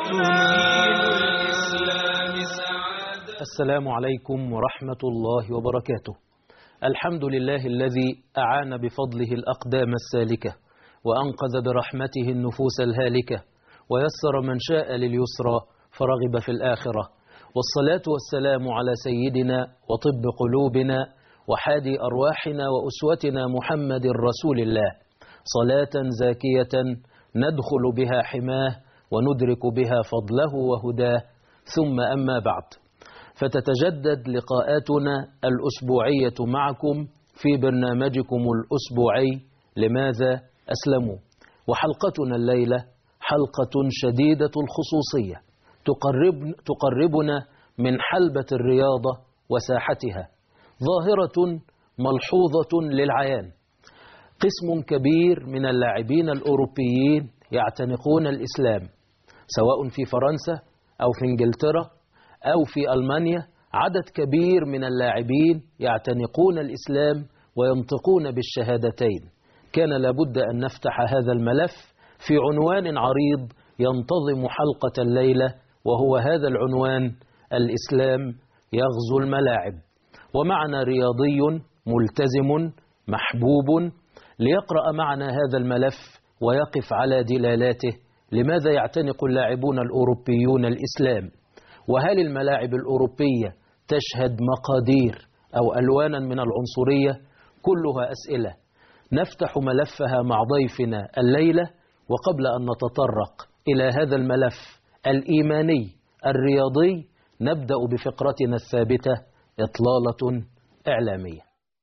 السلام عليكم ورحمة الله وبركاته الحمد لله الذي أعان بفضله الأقدام السالكة وأنقذ برحمته النفوس الهالكة ويسر من شاء لليسرى فرغب في الآخرة والصلاة والسلام على سيدنا وطب قلوبنا وحادي أرواحنا وأسوتنا محمد رسول الله صلاة زاكية ندخل بها حماه وندرك بها فضله وهداه ثم أما بعد فتتجدد لقاءاتنا الأسبوعية معكم في برنامجكم الأسبوعي لماذا أسلموا وحلقتنا الليلة حلقة شديدة الخصوصية تقرب تقربنا من حلبة الرياضة وساحتها ظاهرة ملحوظة للعيان قسم كبير من اللاعبين الأوروبيين يعتنقون الإسلام سواء في فرنسا أو في إنجلترا أو في ألمانيا عدد كبير من اللاعبين يعتنقون الإسلام وينطقون بالشهادتين كان لابد أن نفتح هذا الملف في عنوان عريض ينتظم حلقة الليلة وهو هذا العنوان الإسلام يغزو الملاعب ومعنا رياضي ملتزم محبوب ليقرأ معنا هذا الملف ويقف على دلالاته لماذا يعتنق اللاعبون الأوروبيون الإسلام وهل الملاعب الأوروبية تشهد مقادير أو ألوانا من العنصرية كلها أسئلة نفتح ملفها مع ضيفنا الليلة وقبل أن نتطرق إلى هذا الملف الإيماني الرياضي نبدأ بفقرتنا الثابتة إطلالة إعلامية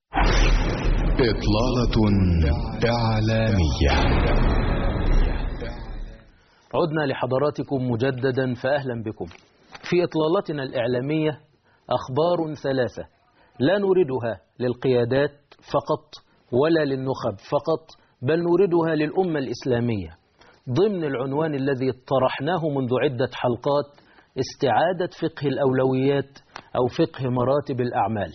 إطلالة إعلامية عدنا لحضراتكم مجددا فأهلا بكم في إطلالتنا الإعلامية أخبار ثلاثة لا نريدها للقيادات فقط ولا للنخب فقط بل نريدها للأمة الإسلامية ضمن العنوان الذي طرحناه منذ عدة حلقات استعادة فقه الأولويات أو فقه مراتب الأعمال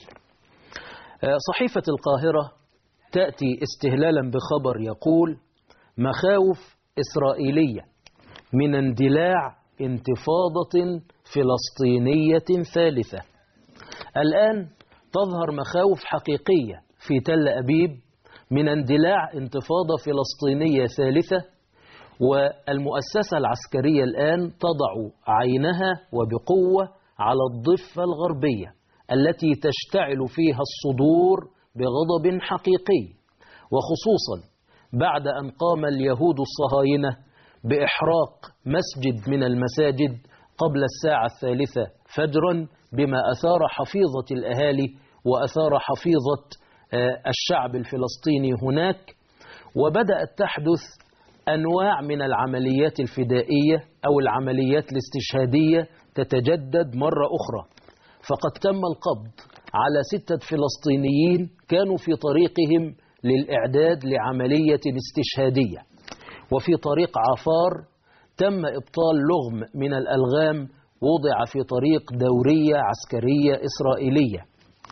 صحيفة القاهرة تأتي استهلالا بخبر يقول مخاوف إسرائيلية من اندلاع انتفاضة فلسطينية ثالثة الآن تظهر مخاوف حقيقية في تل أبيب من اندلاع انتفاضة فلسطينية ثالثة والمؤسسة العسكرية الآن تضع عينها وبقوة على الضفة الغربية التي تشتعل فيها الصدور بغضب حقيقي وخصوصا بعد أن قام اليهود الصهاينة بإحراق مسجد من المساجد قبل الساعة الثالثة فجرا بما أثار حفيظة الأهالي وأثار حفيظة الشعب الفلسطيني هناك وبدأت تحدث أنواع من العمليات الفدائية أو العمليات الاستشهادية تتجدد مرة أخرى فقد تم القبض على ستة فلسطينيين كانوا في طريقهم للإعداد لعملية استشهادية وفي طريق عفار تم إبطال لغم من الألغام وضع في طريق دورية عسكرية إسرائيلية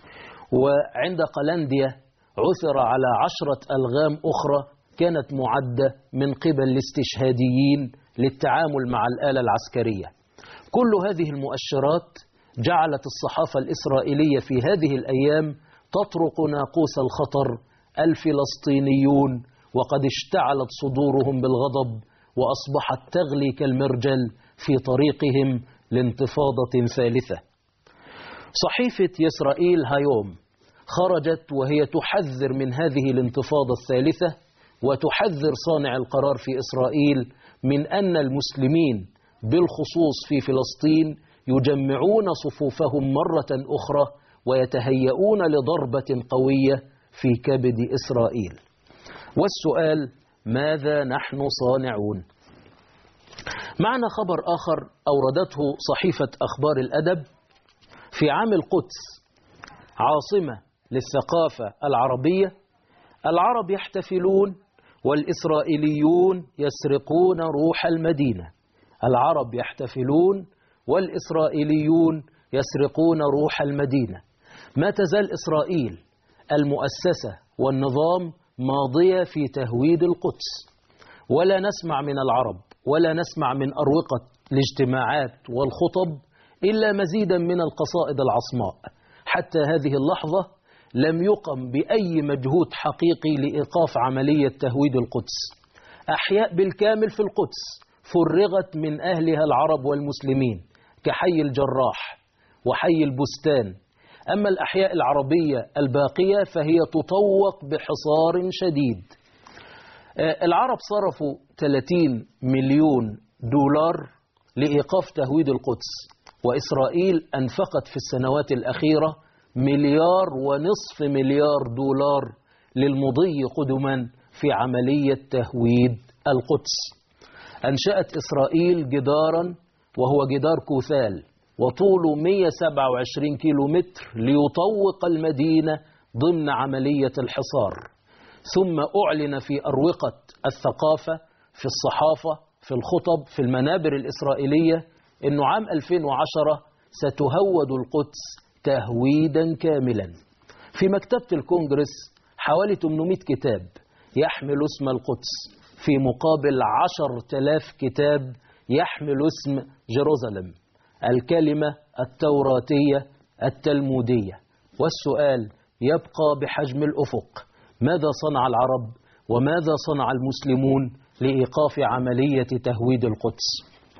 وعند قلنديا عثر على عشرة ألغام أخرى كانت معدة من قبل الاستشهاديين للتعامل مع الآلة العسكرية كل هذه المؤشرات جعلت الصحافة الإسرائيلية في هذه الأيام تطرق ناقوس الخطر الفلسطينيون وقد اشتعلت صدورهم بالغضب وأصبحت تغلي كالمرجل في طريقهم لانتفاضة ثالثة صحيفة إسرائيل هايوم خرجت وهي تحذر من هذه الانتفاضة الثالثة وتحذر صانع القرار في إسرائيل من أن المسلمين بالخصوص في فلسطين يجمعون صفوفهم مرة أخرى ويتهيئون لضربة قوية في كبد إسرائيل والسؤال ماذا نحن صانعون معنا خبر آخر أوردته صحيفة أخبار الأدب في عام القدس عاصمة للثقافة العربية العرب يحتفلون والإسرائيليون يسرقون روح المدينة العرب يحتفلون والإسرائيليون يسرقون روح المدينة ما تزال إسرائيل المؤسسة والنظام ماضية في تهويد القدس ولا نسمع من العرب ولا نسمع من أروقة الاجتماعات والخطب إلا مزيدا من القصائد العصماء حتى هذه اللحظة لم يقم بأي مجهود حقيقي لإيقاف عملية تهويد القدس أحياء بالكامل في القدس فرغت من أهلها العرب والمسلمين كحي الجراح وحي البستان أما الأحياء العربية الباقية فهي تطوق بحصار شديد العرب صرفوا 30 مليون دولار لإيقاف تهويد القدس وإسرائيل أنفقت في السنوات الأخيرة مليار ونصف مليار دولار للمضي قدما في عملية تهويد القدس أنشأت إسرائيل جدارا وهو جدار كوثال وطوله 127 كيلو متر ليطوق المدينة ضمن عملية الحصار ثم أعلن في أروقة الثقافة في الصحافة في الخطب في المنابر الإسرائيلية أنه عام 2010 ستهود القدس تهويدا كاملا في مكتبة الكونجرس حوالي 800 كتاب يحمل اسم القدس في مقابل 10000 كتاب يحمل اسم جيروزالم الكلمة التوراتية التلمودية والسؤال يبقى بحجم الأفق ماذا صنع العرب وماذا صنع المسلمون لإيقاف عملية تهويد القدس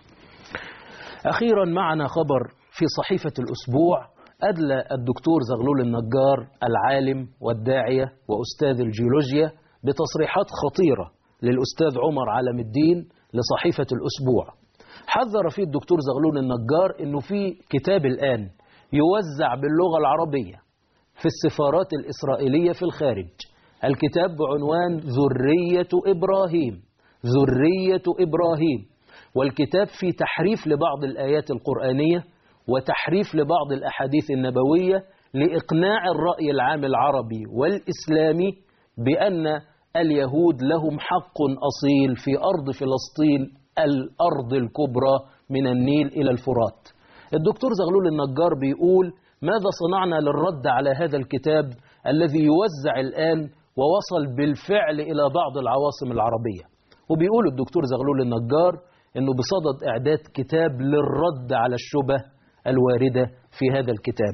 أخيرا معنا خبر في صحيفة الأسبوع أدلى الدكتور زغلول النجار العالم والداعية وأستاذ الجيولوجيا بتصريحات خطيرة للأستاذ عمر علم الدين لصحيفة الأسبوع حذر فيه الدكتور زغلول النجار أنه في كتاب الآن يوزع باللغة العربية في السفارات الإسرائيلية في الخارج الكتاب بعنوان ذرية إبراهيم ذرية إبراهيم والكتاب فيه تحريف لبعض الآيات القرآنية وتحريف لبعض الأحاديث النبوية لإقناع الرأي العام العربي والإسلامي بأن اليهود لهم حق أصيل في أرض فلسطين الأرض الكبرى من النيل إلى الفرات الدكتور زغلول النجار بيقول ماذا صنعنا للرد على هذا الكتاب الذي يوزع الآن ووصل بالفعل إلى بعض العواصم العربية وبيقول الدكتور زغلول النجار أنه بصدد إعداد كتاب للرد على الشبه الواردة في هذا الكتاب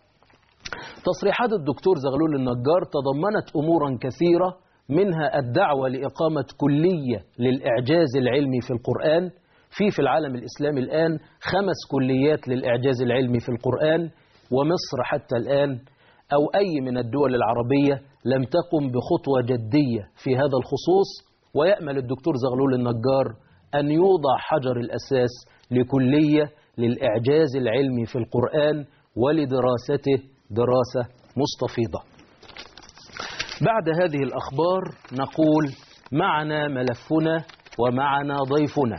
تصريحات الدكتور زغلول النجار تضمنت أمورا كثيرة منها الدعوة لإقامة كلية للإعجاز العلمي في القرآن في في العالم الإسلامي الآن خمس كليات للإعجاز العلمي في القرآن ومصر حتى الآن أو أي من الدول العربية لم تقم بخطوة جدية في هذا الخصوص ويأمل الدكتور زغلول النجار أن يوضع حجر الأساس لكلية للإعجاز العلمي في القرآن ولدراسته دراسة مستفيضة بعد هذه الأخبار نقول معنا ملفنا ومعنا ضيفنا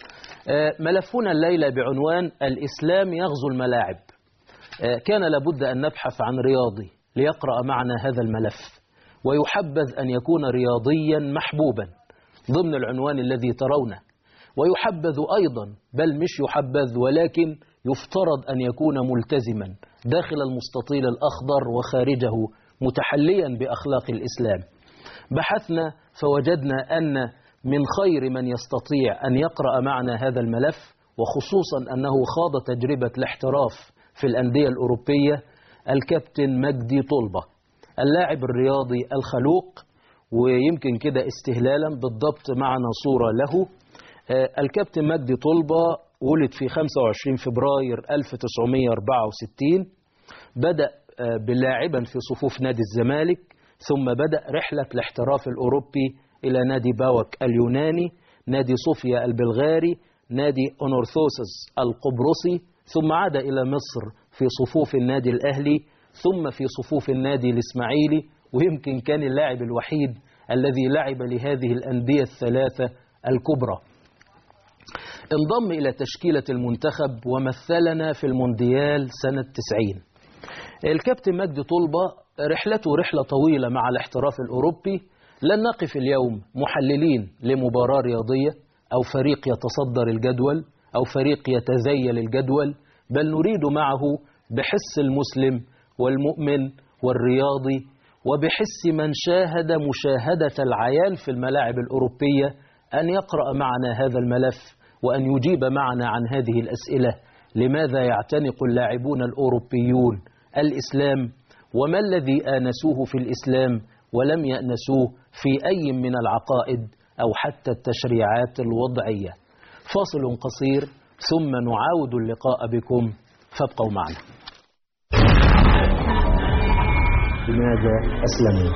ملفنا الليلة بعنوان الإسلام يغزو الملاعب كان لابد أن نبحث عن رياضي ليقرأ معنا هذا الملف ويحبذ أن يكون رياضيا محبوبا ضمن العنوان الذي ترونه ويحبذ أيضا بل مش يحبذ ولكن يفترض أن يكون ملتزما داخل المستطيل الأخضر وخارجه متحليا بأخلاق الإسلام بحثنا فوجدنا أن من خير من يستطيع أن يقرأ معنا هذا الملف وخصوصا أنه خاض تجربة الاحتراف في الأندية الأوروبية الكابتن مجدي طلبة اللاعب الرياضي الخلوق ويمكن كده استهلالا بالضبط معنا صورة له الكابتن مجدي طلبة ولد في 25 فبراير 1964 بدأ بلاعبا في صفوف نادي الزمالك ثم بدأ رحلة الاحتراف الأوروبي إلى نادي باوك اليوناني نادي صوفيا البلغاري نادي أونورثوسس القبرصي ثم عاد إلى مصر في صفوف النادي الأهلي ثم في صفوف النادي الإسماعيلي ويمكن كان اللاعب الوحيد الذي لعب لهذه الأندية الثلاثة الكبرى انضم إلى تشكيلة المنتخب ومثلنا في المونديال سنة 90 الكابتن مجدي طلبة رحلته رحلة طويلة مع الاحتراف الأوروبي لن نقف اليوم محللين لمباراة رياضية أو فريق يتصدر الجدول أو فريق يتزيل الجدول بل نريد معه بحس المسلم والمؤمن والرياضي وبحس من شاهد مشاهدة العيان في الملاعب الأوروبية أن يقرأ معنا هذا الملف وأن يجيب معنا عن هذه الأسئلة لماذا يعتنق اللاعبون الأوروبيون الإسلام وما الذي آنسوه في الإسلام ولم يأنسوه في أي من العقائد أو حتى التشريعات الوضعية فاصل قصير ثم نعاود اللقاء بكم فابقوا معنا لماذا أسلموا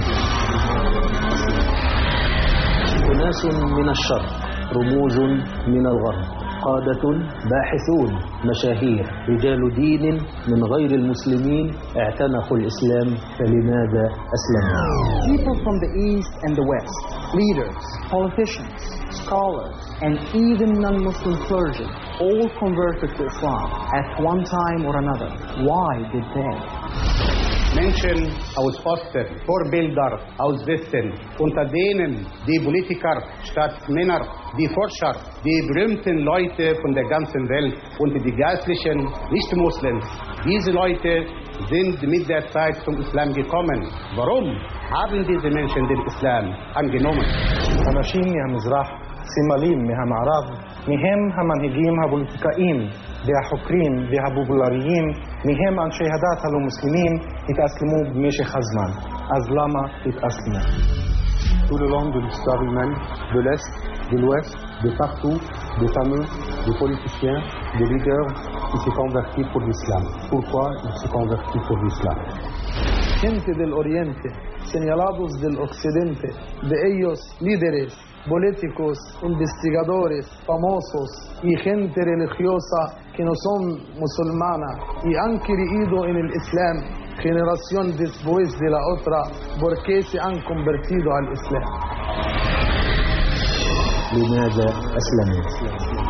أناس من الشرق رموز من الغرب قادة باحثون مشاهير رجال دين من غير المسلمين اعتنقوا الإسلام فلماذا أسلموا People from the East and the West, leaders, politicians, scholars, and even non-Muslim clergy all converted to Islam at one time or another. Why did they? Menschen aus Osten, Vorbilder aus Westen, unter denen die Politiker statt Männer, die Forscher, die berühmten Leute von der ganzen Welt und die geistlichen Nicht-Muslims. Diese Leute sind mit der Zeit zum Islam gekommen. Warum haben diese Menschen den Islam angenommen? אנשים מהמזרח, סמלים מהמערב, מהם המנהיגים הפוליטיקאים והחוקרים והפופולריים, מהם אנשי הדת הלא מוסלמים, התאסלמו במשך הזמן. אז למה התאסלמו? tout le long de l'histoire humaine, de l'Est, de l'Ouest, de partout, des fameux, des politiciens, des leaders qui se convertissent pour l'islam. Pourquoi ils se convertissent pour l'islam Gente del Oriente, señalados del Occidente, de ellos líderes, políticos, investigadores, famosos y gente religiosa que no son musulmana y han creído en el Islam generación después de la otra porque se han convertido al Islam. لماذا أسلموا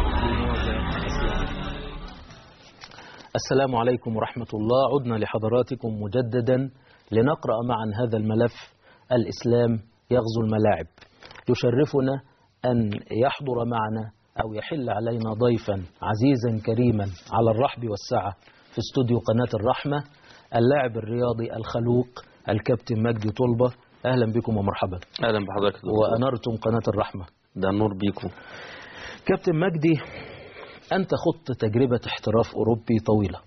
السلام عليكم ورحمة الله عدنا لحضراتكم مجددا لنقرأ معا هذا الملف الإسلام يغزو الملاعب يشرفنا أن يحضر معنا أو يحل علينا ضيفا عزيزا كريما على الرحب والسعة في استوديو قناة الرحمة اللاعب الرياضي الخلوق الكابتن مجدي طلبة أهلا بكم ومرحبا اهلا بحضرتك وأنرتم قناة الرحمة ده النور بيكم كابتن مجدي أنت خضت تجربة احتراف أوروبي طويلة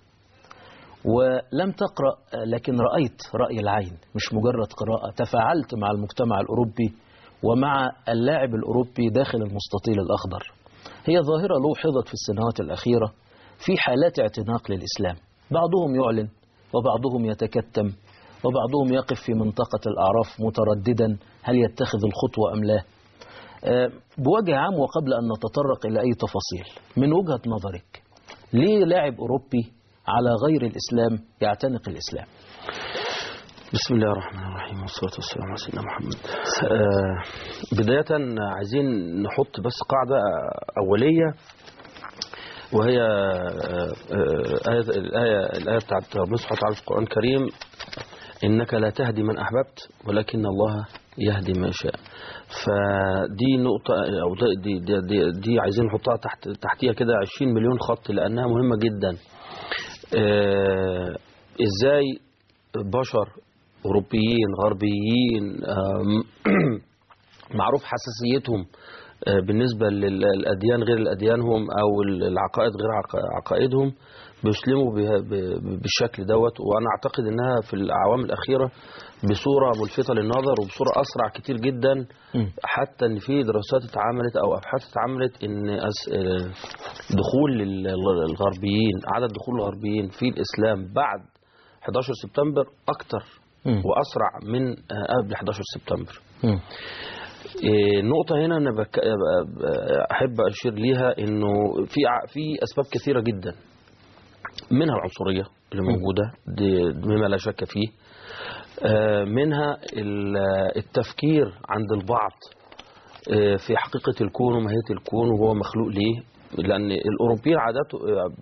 ولم تقرأ لكن رأيت رأي العين مش مجرد قراءة تفاعلت مع المجتمع الأوروبي ومع اللاعب الأوروبي داخل المستطيل الأخضر هي ظاهرة لوحظت في السنوات الأخيرة في حالات اعتناق للإسلام بعضهم يعلن وبعضهم يتكتم وبعضهم يقف في منطقة الأعراف مترددا هل يتخذ الخطوة أم لا آه، بوجه عام وقبل أن نتطرق إلى أي تفاصيل من وجهة نظرك ليه لاعب أوروبي على غير الإسلام يعتنق الإسلام بسم الله الرحمن الرحيم والصلاة والسلام على سيدنا محمد آه بداية عايزين نحط بس قاعدة أولية وهي آه، آه، آية الآية الآية بتاعت ربنا سبحانه وتعالى في القرآن الكريم إنك لا تهدي من أحببت ولكن الله يهدي ما يشاء فدي نقطة أو دي, دي, دي, دي عايزين نحطها تحت تحتيها كده 20 مليون خط لأنها مهمة جدا آه، إزاي بشر أوروبيين غربيين آم، معروف حساسيتهم آه، بالنسبة للأديان غير الأديانهم أو العقائد غير عق- عقائدهم بيسلموا به- ب- بالشكل دوت وأنا أعتقد إنها في الأعوام الأخيرة بصورة ملفتة للنظر وبصورة أسرع كتير جدا مم. حتى إن في دراسات اتعملت أو أبحاث اتعملت إن أس- آه، دخول ال- الغربيين عدد دخول الغربيين في الإسلام بعد 11 سبتمبر أكتر مم. وأسرع من آه، قبل 11 سبتمبر مم. إيه، النقطة هنا أنا بك... أحب أشير ليها إنه في ع- في أسباب كثيرة جدا منها العنصرية اللي موجودة دي مما لا شك فيه آه، منها ال- التفكير عند البعض آه، في حقيقة الكون وماهية الكون وهو مخلوق ليه لأن الأوروبيين عادات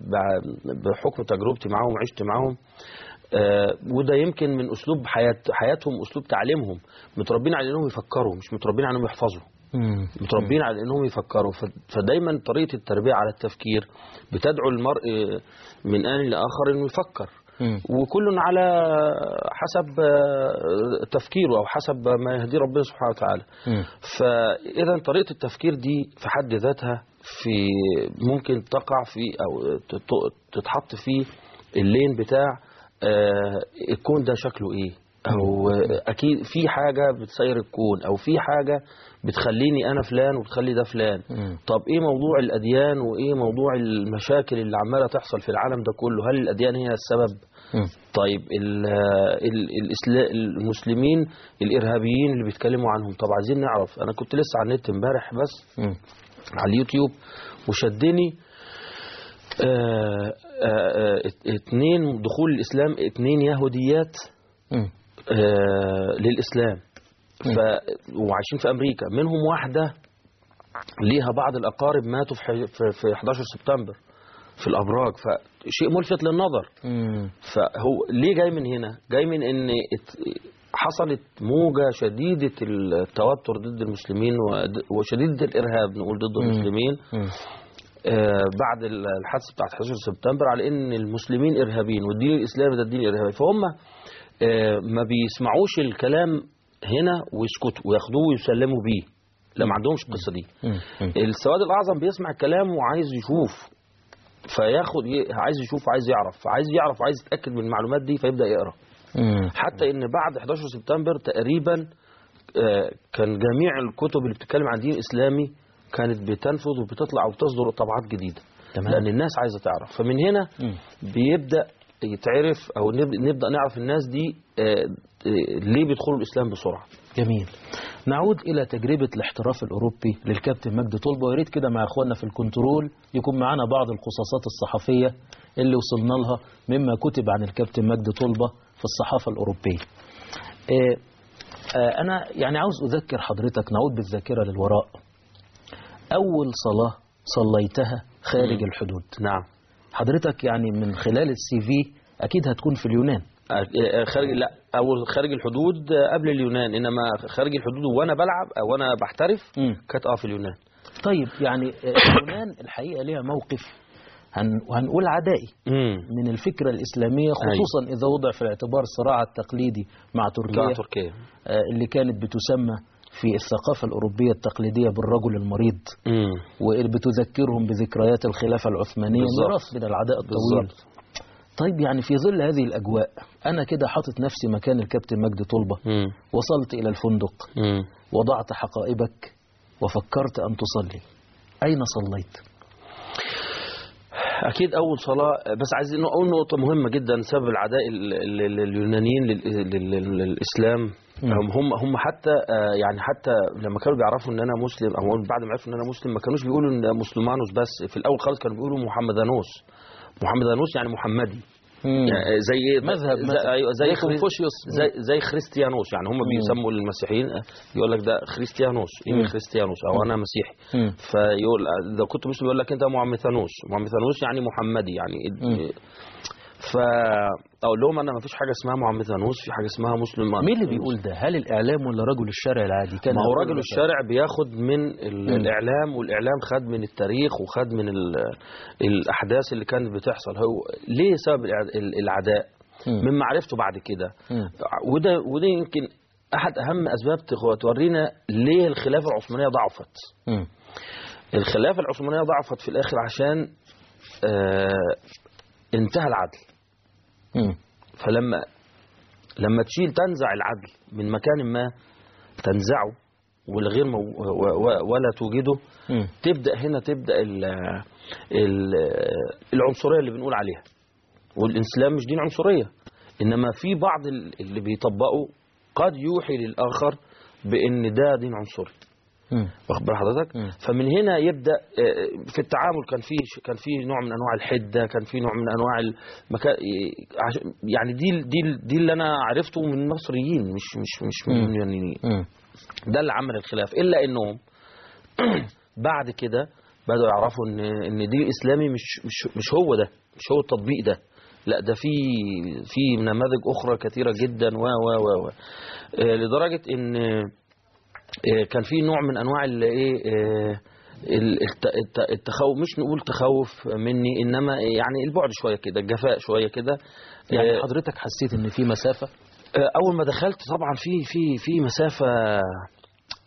بحكم تجربتي معهم وعشت معهم آه، وده يمكن من أسلوب حياة حياتهم أسلوب تعليمهم متربين على أنهم يفكروا مش متربين على أنهم يحفظوا مم. متربين على انهم يفكروا ف- فدايما طريقه التربيه على التفكير بتدعو المرء من ان لاخر انه يفكر مم. وكل على حسب آه، تفكيره او حسب ما يهديه ربنا سبحانه وتعالى مم. فاذا طريقه التفكير دي في حد ذاتها في ممكن تقع في او تت- تتحط في اللين بتاع آه، الكون ده شكله ايه او آه، اكيد في حاجه بتسير الكون او في حاجه بتخليني انا فلان وبتخلي ده فلان طب ايه موضوع الاديان وايه موضوع المشاكل اللي عماله تحصل في العالم ده كله هل الاديان هي السبب طيب ال ال الإسلا- المسلمين الارهابيين اللي بيتكلموا عنهم طب عايزين نعرف انا كنت لسه على النت امبارح بس على اليوتيوب وشدني آه، آه، آه، ات- اتنين دخول الاسلام اتنين يهوديات آه، للاسلام ف وعايشين في امريكا منهم واحده ليها بعض الاقارب ماتوا في ح- في في 11 سبتمبر في الابراج فشيء ملفت للنظر فهو ليه جاي من هنا جاي من ان ات- حصلت موجة شديدة التوتر ضد المسلمين ود- وشديدة الإرهاب نقول ضد المسلمين آه، بعد ال- الحادثة بتاعت 11 سبتمبر على ان المسلمين إرهابيين والدين الإسلامي ده الدين الإرهابي فهم آه، ما بيسمعوش الكلام هنا ويسكتوا وياخدوه ويسلموا بيه لا ما عندهمش القصة دي السواد الأعظم بيسمع الكلام وعايز يشوف فياخد ي- عايز يشوف عايز يعرف عايز يعرف عايز يتأكد من المعلومات دي فيبدأ يقرأ حتى ان بعد 11 سبتمبر تقريبا آه، كان جميع الكتب اللي بتتكلم عن دين اسلامي كانت بتنفذ وبتطلع وبتصدر طبعات جديده تمام. لان الناس عايزه تعرف فمن هنا بيبدا يتعرف او نب- نبدا نعرف الناس دي آه، آه، ليه بيدخلوا الاسلام بسرعه جميل نعود إلى تجربة الاحتراف الأوروبي للكابتن مجدي طلبة ويا ريت كده مع إخواننا في الكنترول يكون معانا بعض القصاصات الصحفية اللي وصلنا لها مما كتب عن الكابتن مجدي طلبة في الصحافة الأوروبية آه، آه، أنا يعني عاوز أذكر حضرتك نعود بالذاكرة للوراء أول صلاة صليتها خارج الحدود نعم حضرتك يعني من خلال السي في أكيد هتكون في اليونان آه، آه، خارج لا اول خارج الحدود آه، قبل اليونان انما خارج الحدود وانا بلعب او وانا بحترف مم. كانت اه في اليونان طيب يعني آه، اليونان الحقيقة ليها موقف هن- وهنقول عدائي امم من الفكرة الإسلامية خصوصا إذا وضع في الاعتبار الصراع التقليدي مع تركيا مع تركيا آه، اللي كانت بتسمى في الثقافة الأوروبية التقليدية بالرجل المريض امم وبتذكرهم بذكريات الخلافة العثمانية بالظبط. ميراث من العداء الطويل بالظبط. طيب يعني في ظل هذه الأجواء أنا كده حاطط نفسي مكان الكابتن مجدي طلبة امم وصلت إلى الفندق امم وضعت حقائبك وفكرت أن تصلي أين صليت؟ اكيد اول صلاه بس عايزين اقول نقطه مهمه جدا سبب العداء ال- ال- ال- اليونانيين لل- لل- لل- للاسلام هم هم هم حتى آه، يعني حتى لما كانوا بيعرفوا ان انا مسلم او بعد ما عرفوا ان انا مسلم ما كانوش بيقولوا ان مسلمانوس بس في الاول خالص كانوا بيقولوا محمدانوس محمدانوس يعني محمدي يعني زي ايه مذهب زي, مثلا. أيوة زي, زي خري- كونفوشيوس. زي زي خريستيانوس يعني هم بيسموا المسيحيين يقول لك ده خريستيانوس ايه خريستيانوس او انا مسيحي مم. فيقول لو كنت مسلم يقول لك انت معمثانوس معمثانوس يعني محمدي يعني فاقول لهم انا ما فيش حاجه اسمها معمثانوس في حاجه اسمها مسلم مين اللي بيقول ده؟ هل الإعلام ولا رجل الشارع العادي؟ كان ما هو يقول راجل لك الشارع بياخد من ال- الاعلام والاعلام خد من التاريخ وخد من ال- الاحداث اللي كانت بتحصل هو ليه سبب الإع- ال- العداء مم. من معرفته بعد كده مم. وده وده يمكن احد اهم اسباب تخ- تورينا ليه الخلافه العثمانيه ضعفت مم. الخلافه العثمانيه ضعفت في الاخر عشان آه انتهى العدل مم. فلما لما تشيل تنزع العدل من مكان ما تنزعه والغير مو و- و- ولا توجده مم. تبدا هنا تبدا ال ال العنصريه اللي بنقول عليها والاسلام مش دين عنصريه انما في بعض ال- اللي بيطبقوا قد يوحي للاخر بان ده دين عنصري مم. واخد بال حضرتك مم. فمن هنا يبدا آه، في التعامل كان في كان في نوع من انواع الحده كان في نوع من انواع المكا... عش- يعني دي دي دي اللي انا عرفته من المصريين مش مش مش من مم. اليونانيين مم. ده اللي عمل الخلاف الا انهم بعد كده بدأوا يعرفوا ان ان الدين الاسلامي مش مش مش هو ده مش هو التطبيق ده لا ده في في نماذج اخرى كثيره جدا و و و و آه، لدرجه ان آه، كان في نوع من انواع الايه آه، ال- الت- الت- التخوف مش نقول تخوف مني انما يعني البعد شويه كده الجفاء شويه كده يعني آه، حضرتك حسيت إن في مسافة؟ آه، اول ما دخلت طبعا في في في مسافه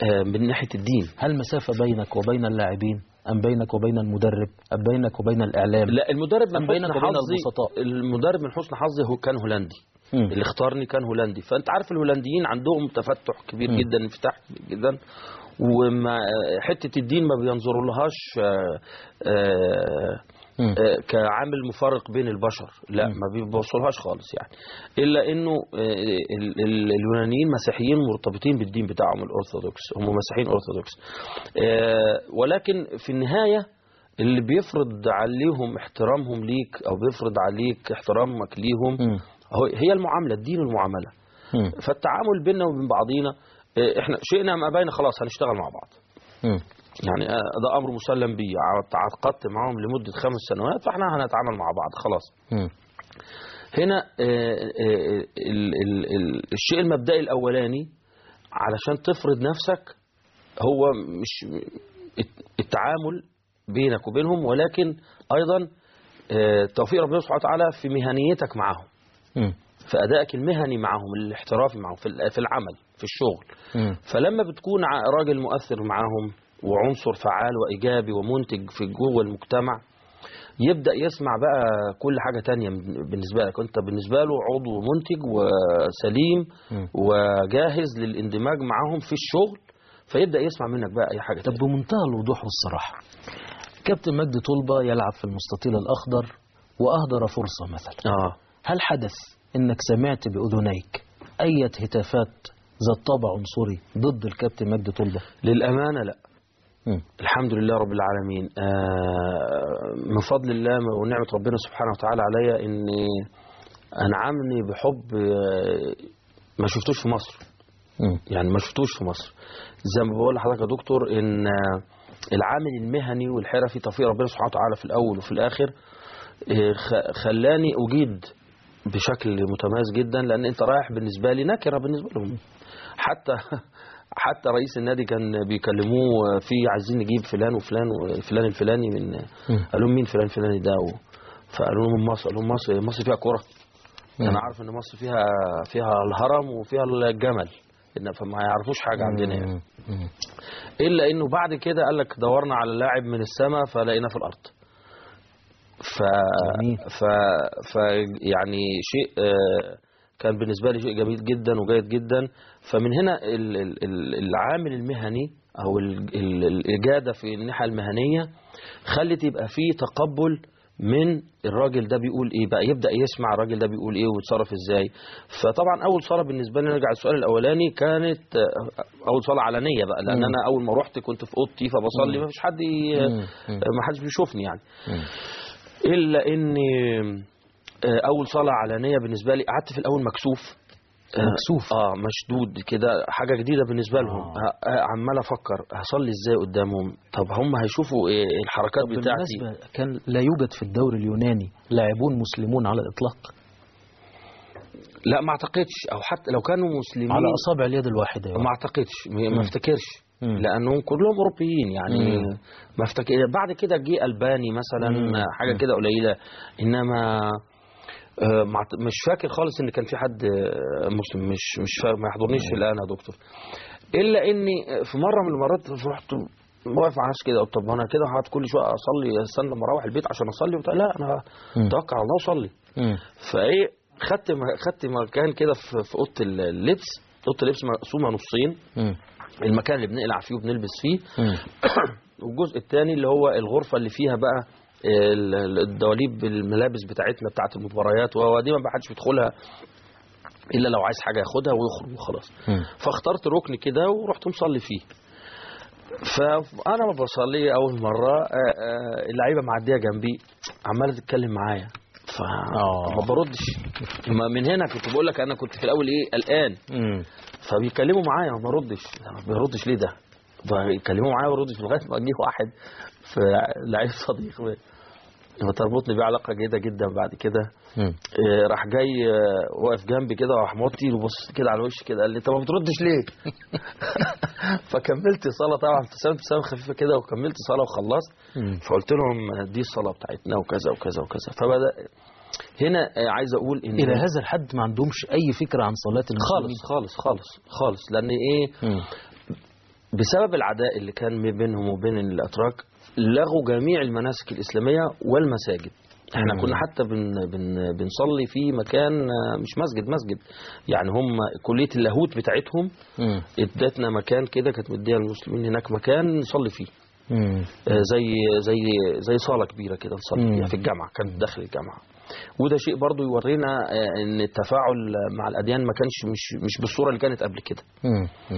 آه، من ناحيه الدين هل مسافة بينك وبين اللاعبين أم بينك وبين المدرب أم بينك وبين الإعلام لا المدرب من أم بينك حسن وبين حظي البسطاء؟ المدرب من حسن حظي هو كان هولندي مم. اللي اختارني كان هولندي فانت عارف الهولنديين عندهم تفتح كبير مم. جدا انفتاح كبير جدا وما حته الدين ما بينظروا لهاش آه، آه، مم. آه، كعامل مفرق بين البشر لا ما بيبصلهاش خالص يعني الا انه آه، ال- ال- اليونانيين مسيحيين مرتبطين بالدين بتاعهم الارثوذكس هم مسيحيين ارثوذكس آه، ولكن في النهايه اللي بيفرض عليهم احترامهم ليك او بيفرض عليك احترامك ليهم مم. هو- هي المعامله الدين والمعامله مم. فالتعامل بيننا وبين بعضينا آه، احنا شئنا ام ابينا خلاص هنشتغل مع بعض مم. يعني آه، ده امر مسلم بيه تعاقدت معاهم لمده خمس سنوات فاحنا هنتعامل مع بعض خلاص مم. هنا آه، آه، ال- ال- ال- الشيء المبدئي الاولاني علشان تفرض نفسك هو مش التعامل بينك وبينهم ولكن ايضا آه، توفيق ربنا سبحانه وتعالى في مهنيتك معهم مم. في ادائك المهني معهم الاحترافي معهم في ال- في العمل في الشغل مم. فلما بتكون ع- راجل مؤثر معاهم وعنصر فعال وايجابي ومنتج في جوه المجتمع يبدا يسمع بقى كل حاجه تانية من- بالنسبه لك انت بالنسبه له عضو منتج وسليم مم. وجاهز للاندماج معاهم في الشغل فيبدا يسمع منك بقى اي حاجه طب تانية. بمنتهى الوضوح والصراحة كابتن مجدي طلبة يلعب في المستطيل الأخضر وأهدر فرصة مثلا اه هل حدث أنك سمعت بأذنيك أي هتافات ذات طابع عنصري ضد الكابتن مجدي طلبة للامانه لا مم. الحمد لله رب العالمين آه، من فضل الله ونعمة ربنا سبحانه وتعالى عليا ان انعمني بحب آه، ما شفتوش في مصر مم. يعني ما شفتوش في مصر زي ما بقول لحضرتك يا دكتور ان آه، العامل المهني والحرفي توفيق ربنا سبحانه وتعالى في الاول وفي الاخر آه، خ- خلاني اجيد بشكل متميز جدا لان انت رايح بالنسبه لي نكره بالنسبه لهم حتى حتى رئيس النادي كان بيكلموه في عايزين نجيب فلان وفلان وفلان الفلاني من قالوا لهم مين فلان الفلاني ده و- فقالوا لهم من مصر قالوا لهم مصر مصر فيها كوره انا عارف ان مصر فيها فيها الهرم وفيها الجمل إن فما يعرفوش حاجه عندنا يعني مم. مم. الا انه بعد كده قال لك دورنا على لاعب من السماء فلقيناه في الارض ف جميل. ف ف يعني شيء آه، كان بالنسبه لي شيء جميل جدا وجيد جدا فمن هنا ال- ال- ال- العامل المهني او ال- ال- الاجاده في الناحيه المهنيه خلت يبقى فيه تقبل من الراجل ده بيقول ايه بقى يبدا يسمع الراجل ده بيقول ايه ويتصرف ازاي فطبعا اول صلاه بالنسبه لي نرجع للسؤال الاولاني كانت آه، اول صلاه علنيه بقى لان مم. انا اول ما رحت كنت في اوضتي فبصلي ما فيش حد ي- مم. مم. ما حدش بيشوفني يعني مم. الا ان آه، اول صلاه علنيه بالنسبه لي قعدت في الاول مكسوف آه، مكسوف. اه مشدود كده حاجه جديده بالنسبه لهم آه. آه، آه، عمال افكر هصلي ازاي قدامهم طب هم هيشوفوا ايه الحركات طب بتاعتي بالمناسبة كان لا يوجد في الدوري اليوناني لاعبون مسلمون على الإطلاق لا ما اعتقدش او حتى لو كانوا مسلمين على أصابع اليد الواحدة يا ما اعتقدش م- ما افتكرش مم. لانهم كلهم اوروبيين يعني مم. ما افتكر بعد كده جه الباني مثلا مم. حاجه كده قليله انما آه، ما أعت- مش فاكر خالص ان كان في حد آه، مسلم مش مش فا... ما يحضرنيش الان يا دكتور الا اني في مره من المرات رحت واقف على نفسي كده قلت طب انا كده هقعد كل شويه اصلي استنى لما اروح البيت عشان اصلي وبتاع لا انا مم. توكل على الله وصلي مم. فايه خدت م- خدت مكان كده في في اوضه اللبس اوضه اللبس مقسومه نصين مم. المكان اللي بنقلع فيه وبنلبس فيه مم. والجزء الثاني اللي هو الغرفه اللي فيها بقى ال- ال- الدواليب الملابس بتاعتنا بتاعت المباريات ودي ما حدش بيدخلها الا لو عايز حاجه ياخدها ويخرج وخلاص مم. فاخترت ركن كده ورحت مصلي فيه فانا ما بصلي اول مره آه، آه، اللعيبه معديه جنبي عماله تتكلم معايا آه. فما بردش ما من هنا كنت بقول لك انا كنت في الاول ايه قلقان مم. فبيتكلموا معايا ما بردش ما بيردش ليه ده بيتكلموا معايا ما بردش لغايه ما جه واحد في لعيب صديق فتربطني بيه علاقه جيده جدا بعد كده مم. آه، راح جاي آه، واقف جنبي كده وراح موطي وبص كده على وشي كده قال لي انت ما بتردش ليه؟ فكملت صلاه طبعا ابتسامه ابتسامه خفيفه كده وكملت صلاه وخلصت مم. فقلت لهم دي الصلاه بتاعتنا وكذا وكذا وكذا فبدا هنا آه، عايز اقول ان إلى هذا الحد ما عندهمش أي فكرة عن صلاة المسلمين خالص خالص خالص خالص لان ايه مم. بسبب العداء اللي كان ما بينهم وبين الاتراك لغوا جميع المناسك الاسلاميه والمساجد احنا مم. كنا حتى بن بن بنصلي في مكان آه، مش مسجد مسجد يعني هم كليه اللاهوت بتاعتهم مم. ادتنا مكان كده كانت مديها المسلمين هناك مكان نصلي فيه مم. آه، زي زي زي صاله كبيره كده نصلي مم. فيها في الجامعه كانت داخل الجامعه وده شيء برضو يورينا آه، ان التفاعل مع الاديان ما كانش مش مش بالصوره اللي كانت قبل كده مم. مم.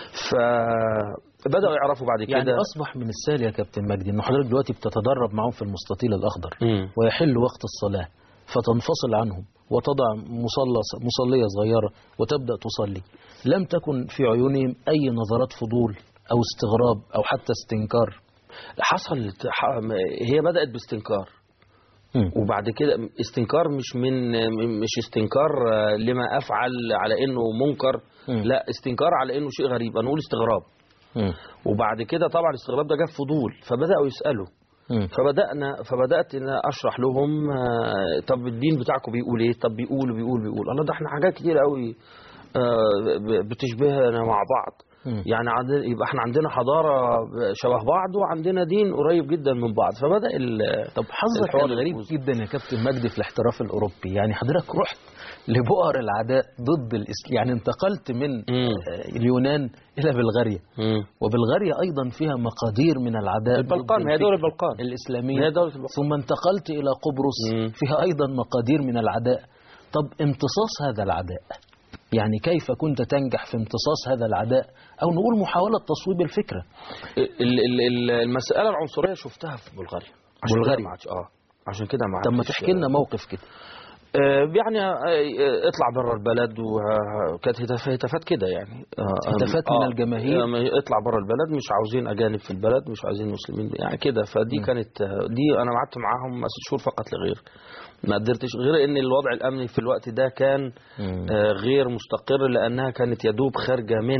فبداوا يعرفوا بعد كده يعني أصبح من السهل يا كابتن مجدي إن حضرتك دلوقتي بتتدرب معهم في المستطيل الأخضر مم. ويحل وقت الصلاة فتنفصل عنهم وتضع مصلى مصلية صغيرة وتبدأ تصلي لم تكن في عيونهم أي نظرات فضول أو استغراب أو حتى استنكار حصل ح- هي بدات باستنكار مم. وبعد كده استنكار مش من مش استنكار آه، لما افعل على انه منكر مم. لا استنكار على انه شيء غريب انا اقول استغراب مم. وبعد كده طبعا الاستغراب ده جاب فضول فبداوا يسالوا مم. فبدانا فبدات ان اشرح لهم آه، طب الدين بتاعكم بيقول ايه طب بيقول بيقول بيقول الله ده احنا حاجات كتير قوي آه، ب- بتشبهنا مع بعض مم. يعني عندنا يبقى احنا عندنا حضاره شبه بعض وعندنا دين قريب جدا من بعض فبدا ال- طب حظك الحوار كان غريب يفوز. جدا يا كابتن مجدي في الاحتراف الأوروبي يعني حضرتك رحت لبؤر العداء ضد الإسلام يعني انتقلت من مم. آه، اليونان إلى بلغاريا مم. وبلغاريا أيضا فيها مقادير من العداء البلقان ضد ما هي دول الفكر البلقان الإسلامية هي دولة البلقان. ثم انتقلت إلى قبرص مم. فيها أيضا مقادير من العداء طب امتصاص هذا العداء يعني كيف كنت تنجح في امتصاص هذا العداء أو نقول محاولة تصويب الفكرة ال- ال- ال- المساله العنصريه شفتها في بلغاريا عشان كده بلغاريا. ما عادش اه عشان كده ما طب ما عادش- تحكي لنا موقف كده آه، يعني آه، آه، اطلع بره البلد وكانت هتاف- هتافات كده يعني آه، هتافات آه، من الجماهير؟ آه، اطلع بره البلد مش عاوزين اجانب في البلد مش عايزين مسلمين يعني كده فدي كانت آه، دي انا قعدت معاهم ست شهور فقط لغير ما قدرتش غير ان الوضع الامني في الوقت ده كان آه، غير مستقر لانها كانت يدوب خارجه من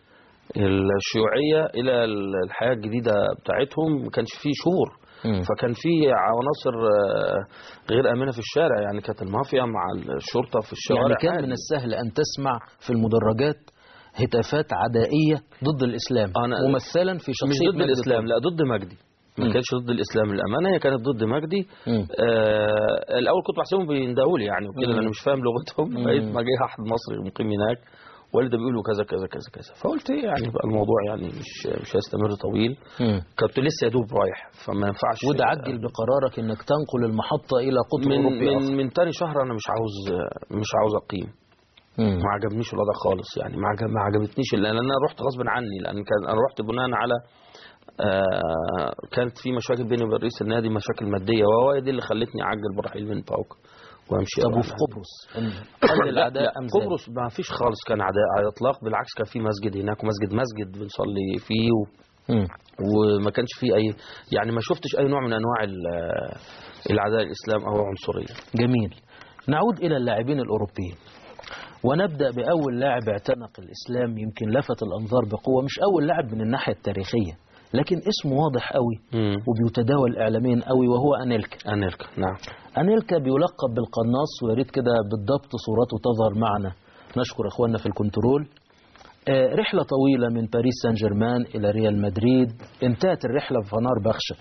الشيوعيه الى الحياه الجديده بتاعتهم ما كانش فيه شهور مم. فكان في عناصر آه، غير امنه في الشارع يعني كانت المافيا مع الشرطه في الشوارع يعني كان عادي. من السهل أن تسمع في المدرجات هتافات عدائية ضد الإسلام أنا- ممثلا في مش شخصية ضد مجدي الاسلام طلب. لا ضد مجدي مم. ما كانش ضد الاسلام للامانه هي كانت ضد مجدي مم. آه الاول كنت بحسبهم بيندهوا لي يعني وكده مم. لان مش فاهم لغتهم مم. لقيت ما جه احد مصري مقيم هناك والده بيقولوا كذا كذا كذا كذا فقلت ايه يعني بقى الموضوع يعني مش مش هيستمر طويل مم. كنت لسه يا دوب رايح فما ينفعش وده عجل بقرارك انك تنقل المحطة الى قطر من اوروبي اخر من من تاني شهر انا مش عاوز مش عاوز اقيم مم. ما عجبنيش الوضع خالص يعني ما عجب ما عجبتنيش لان انا رحت غصب عني لان كان انا رحت بناء على آه كانت في مشاكل بيني وبين رئيس النادي مشاكل ماديه وهو دي اللي خلتني اعجل برحيل من باوك وامشي طب أروح وفي يعني. قبرص قل لا, الأعداء لا أم زاد؟ قبرص ما فيش خالص كان عداء على الاطلاق بالعكس كان في مسجد هناك ومسجد مسجد بنصلي فيه و... مم. وما كانش فيه اي يعني ما شفتش اي نوع من انواع ال- العداء الاسلام او العنصريه جميل نعود إلى اللاعبين الأوروبيين ونبدأ بأول لاعب اعتنق الإسلام يمكن لفت الأنظار بقوة مش أول لاعب من الناحية التاريخية لكن اسمه واضح قوي امم وبيتداول إعلاميا قوي وهو أنيلكا انيلكا نعم أنيلكا بيلقب بالقناص ويا ريت كده بالضبط صورته تظهر معنا نشكر إخواننا في الكنترول آه، رحلة طويلة من باريس سان جيرمان إلى ريال مدريد انتهت الرحلة بفنار بخشة